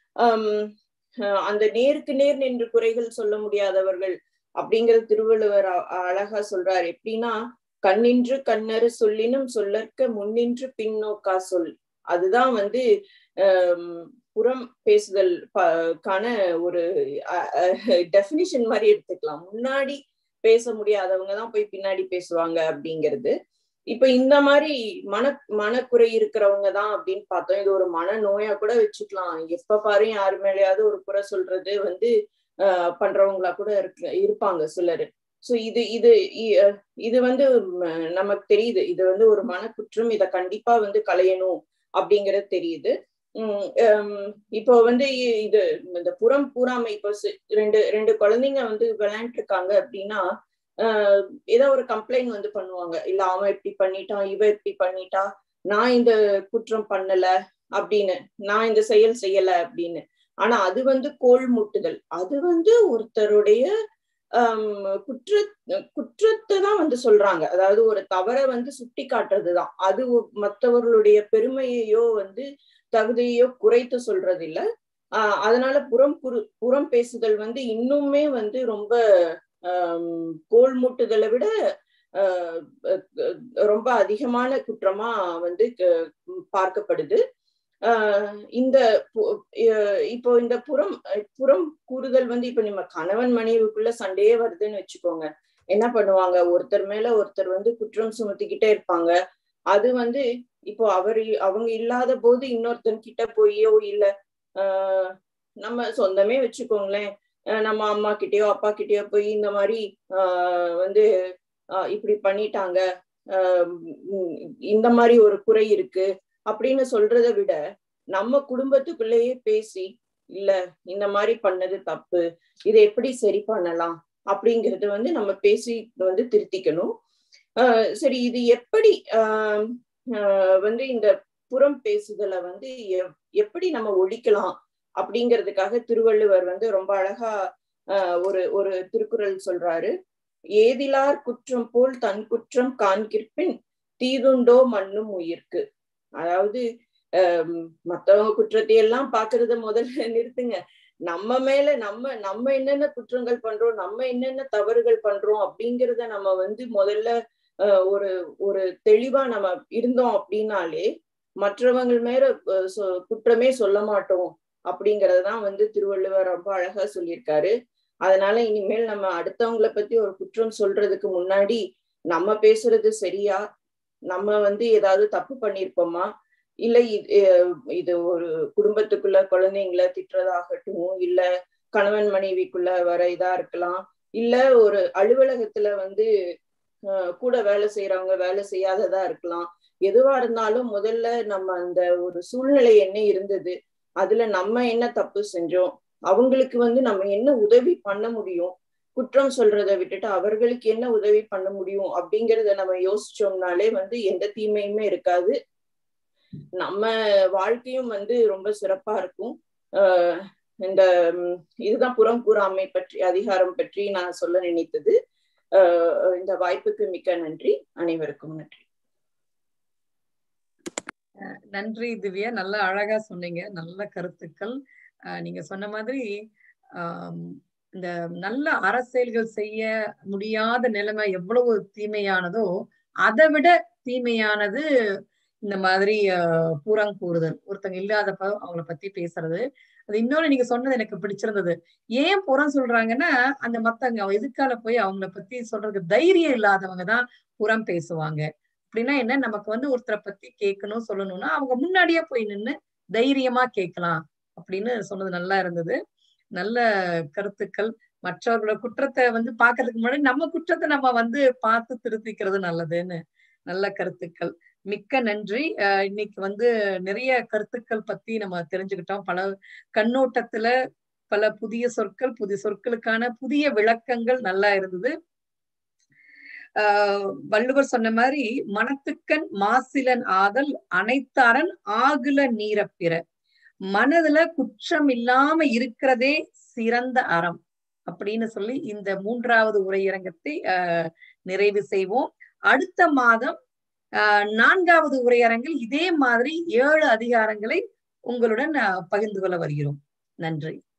அந்த நேருக்கு நேர் நின்று குறைகள் சொல்ல முடியாதவர்கள் அப்படிங்கிற திருவள்ளுவர் அழகா சொல்றாரு எப்படின்னா கண்ணின்று கண்ணறு சொல்லினும் சொல்லற்க முன்னின்று பின்னோக்கா சொல் அதுதான் வந்து புறம் பேசுதல் கான ஒரு டெபினிஷன் மாதிரி எடுத்துக்கலாம் முன்னாடி பேச முடியாதவங்க தான் போய் பின்னாடி பேசுவாங்க அப்படிங்கிறது இப்ப இந்த மாதிரி மன மனக்குறை இருக்கிறவங்க தான் அப்படின்னு பார்த்தோம் இது ஒரு மன நோயா கூட வச்சுக்கலாம் எப்ப பாரு யாரு மேலேயாவது ஒரு குறை சொல்றது வந்து ஆஹ் பண்றவங்களா கூட இருக்கு இருப்பாங்க சிலர் சோ இது இது இது வந்து நமக்கு தெரியுது இது வந்து ஒரு மனக்குற்றம் இதை கண்டிப்பா வந்து களையணும் அப்படிங்கிறது தெரியுது உம் இப்போ வந்து இது இந்த புறம் பூராமை இப்போ ரெண்டு ரெண்டு குழந்தைங்க வந்து விளையாண்டு இருக்காங்க அப்படின்னா ஆஹ் ஏதோ ஒரு கம்ப்ளைண்ட் வந்து பண்ணுவாங்க இல்ல அவன் இப்படி பண்ணிட்டான் இவ இப்படி பண்ணிட்டா நான் இந்த குற்றம் பண்ணல அப்படின்னு நான் இந்த செயல் செய்யல அப்படின்னு ஆனா அது வந்து கோல் முட்டுதல் அது வந்து ஒருத்தருடைய குற்ற குற்றத்தை தான் வந்து சொல்றாங்க அதாவது ஒரு தவறை வந்து சுட்டி காட்டுறதுதான் அது மற்றவர்களுடைய பெருமையையோ வந்து தகுதியையோ குறைத்து சொல்றது இல்ல ஆஹ் அதனால புறம் புரு புறம் பேசுதல் வந்து இன்னுமே வந்து ரொம்ப கோல் மூட்டுதலை விட ரொம்ப அதிகமான குற்றமா வந்து பார்க்கப்படுது ஆஹ் இந்த இப்போ இந்த புறம் புறம் கூறுதல் வந்து இப்ப நம்ம கணவன் மனைவிக்குள்ள சண்டையே வருதுன்னு வச்சுக்கோங்க என்ன பண்ணுவாங்க ஒருத்தர் மேல ஒருத்தர் வந்து குற்றம் சுமத்திக்கிட்டே இருப்பாங்க அது வந்து இப்போ அவர் அவங்க இல்லாத போது இன்னொருத்தன் கிட்ட போயோ இல்ல ஆஹ் நம்ம சொந்தமே வச்சுக்கோங்களேன் நம்ம அம்மா கிட்டயோ அப்பா கிட்டயோ போய் இந்த மாதிரி ஆஹ் வந்து இப்படி பண்ணிட்டாங்க இந்த மாதிரி ஒரு குறை இருக்கு அப்படின்னு சொல்றதை விட நம்ம குடும்பத்துக்குள்ளேயே பேசி இல்ல இந்த மாதிரி பண்ணது தப்பு இதை எப்படி சரி பண்ணலாம் அப்படிங்கறது வந்து நம்ம பேசி வந்து திருத்திக்கணும் ஆஹ் சரி இது எப்படி ஆஹ் வந்து இந்த புறம் பேசுதலை வந்து எப்படி நம்ம ஒழிக்கலாம் அப்படிங்கிறதுக்காக திருவள்ளுவர் வந்து ரொம்ப அழகா ஒரு ஒரு திருக்குறள் சொல்றாரு ஏதிலார் குற்றம் போல் தன் குற்றம் காண்கிற்பின் தீதுண்டோ மண்ணும் உயிர்க்கு அதாவது மத்தவங்க குற்றத்தை எல்லாம் பாக்குறத முதல்ல நிறுத்துங்க நம்ம மேல நம்ம நம்ம என்னென்ன குற்றங்கள் பண்றோம் நம்ம என்னென்ன தவறுகள் பண்றோம் அப்படிங்கிறத நம்ம வந்து முதல்ல ஒரு ஒரு தெளிவா நம்ம இருந்தோம் அப்படின்னாலே மற்றவங்க மேல குற்றமே சொல்ல மாட்டோம் அப்படிங்கறதுதான் வந்து திருவள்ளுவர் ரொம்ப அழகா சொல்லியிருக்காரு அதனால இனிமேல் நம்ம அடுத்தவங்கள பத்தி ஒரு குற்றம் சொல்றதுக்கு முன்னாடி நம்ம பேசுறது சரியா நம்ம வந்து ஏதாவது தப்பு பண்ணிருப்போமா இல்ல இது ஒரு குடும்பத்துக்குள்ள குழந்தைங்கள திட்டுறதாகட்டும் இல்ல கணவன் மனைவிக்குள்ள வர இதா இருக்கலாம் இல்ல ஒரு அலுவலகத்துல வந்து கூட வேலை செய்யறவங்க வேலை செய்யாததா இருக்கலாம் எதுவா இருந்தாலும் முதல்ல நம்ம அந்த ஒரு சூழ்நிலை என்ன இருந்தது அதுல நம்ம என்ன தப்பு செஞ்சோம் அவங்களுக்கு வந்து நம்ம என்ன உதவி பண்ண முடியும் குற்றம் சொல்றதை விட்டுட்டு அவர்களுக்கு என்ன உதவி பண்ண முடியும் அப்படிங்கறத நம்ம யோசிச்சோம்னாலே வந்து எந்த தீமையுமே இருக்காது நம்ம வாழ்க்கையும் வந்து ரொம்ப சிறப்பா இருக்கும் ஆஹ் இந்த இதுதான் புறம் கூறாமை பற்றி அதிகாரம் பற்றி நான் சொல்ல நினைத்தது ஆஹ் இந்த வாய்ப்புக்கு மிக்க நன்றி அனைவருக்கும் நன்றி நன்றி திவ்யா நல்ல அழகா சொன்னீங்க நல்ல கருத்துக்கள் நீங்க சொன்ன மாதிரி இந்த நல்ல அரசியல்கள் செய்ய முடியாத நிலைமை எவ்வளவு தீமையானதோ அதை விட தீமையானது இந்த மாதிரி புறங்கூறுதல் ஒருத்தங்க இல்லாதப்ப அவங்கள பத்தி பேசுறது அது இன்னொன்னு நீங்க சொன்னது எனக்கு பிடிச்சிருந்தது ஏன் புறம் சொல்றாங்கன்னா அந்த மத்தவங்க எதுக்கால போய் அவங்கள பத்தி சொல்றதுக்கு தைரியம் இல்லாதவங்க தான் புறம் பேசுவாங்க அப்படின்னா என்ன நமக்கு வந்து ஒருத்தரை பத்தி கேட்கணும் சொல்லணும்னா அவங்க முன்னாடியே போய் நின்று தைரியமா கேட்கலாம் அப்படின்னு சொன்னது நல்லா இருந்தது நல்ல கருத்துக்கள் மற்றவர்களோட குற்றத்தை வந்து பாக்குறதுக்கு முன்னாடி நம்ம குற்றத்தை நம்ம வந்து பார்த்து திருத்திக்கிறது நல்லதுன்னு நல்ல கருத்துக்கள் மிக்க நன்றி இன்னைக்கு வந்து நிறைய கருத்துக்கள் பத்தி நம்ம தெரிஞ்சுக்கிட்டோம் பல கண்ணோட்டத்துல பல புதிய சொற்கள் புதிய சொற்களுக்கான புதிய விளக்கங்கள் நல்லா இருந்தது ஆஹ் வள்ளுவர் சொன்ன மாதிரி மனத்துக்கண் மாசிலன் ஆதல் அனைத்தாரன் ஆகுல நீரப்பிற மனதுல குற்றம் இல்லாம இருக்கிறதே சிறந்த அறம் அப்படின்னு சொல்லி இந்த மூன்றாவது உரையரங்கத்தை ஆஹ் நிறைவு செய்வோம் அடுத்த மாதம் ஆஹ் நான்காவது உரையரங்கில் இதே மாதிரி ஏழு அதிகாரங்களை உங்களுடன் பகிர்ந்து கொள்ள வருகிறோம் நன்றி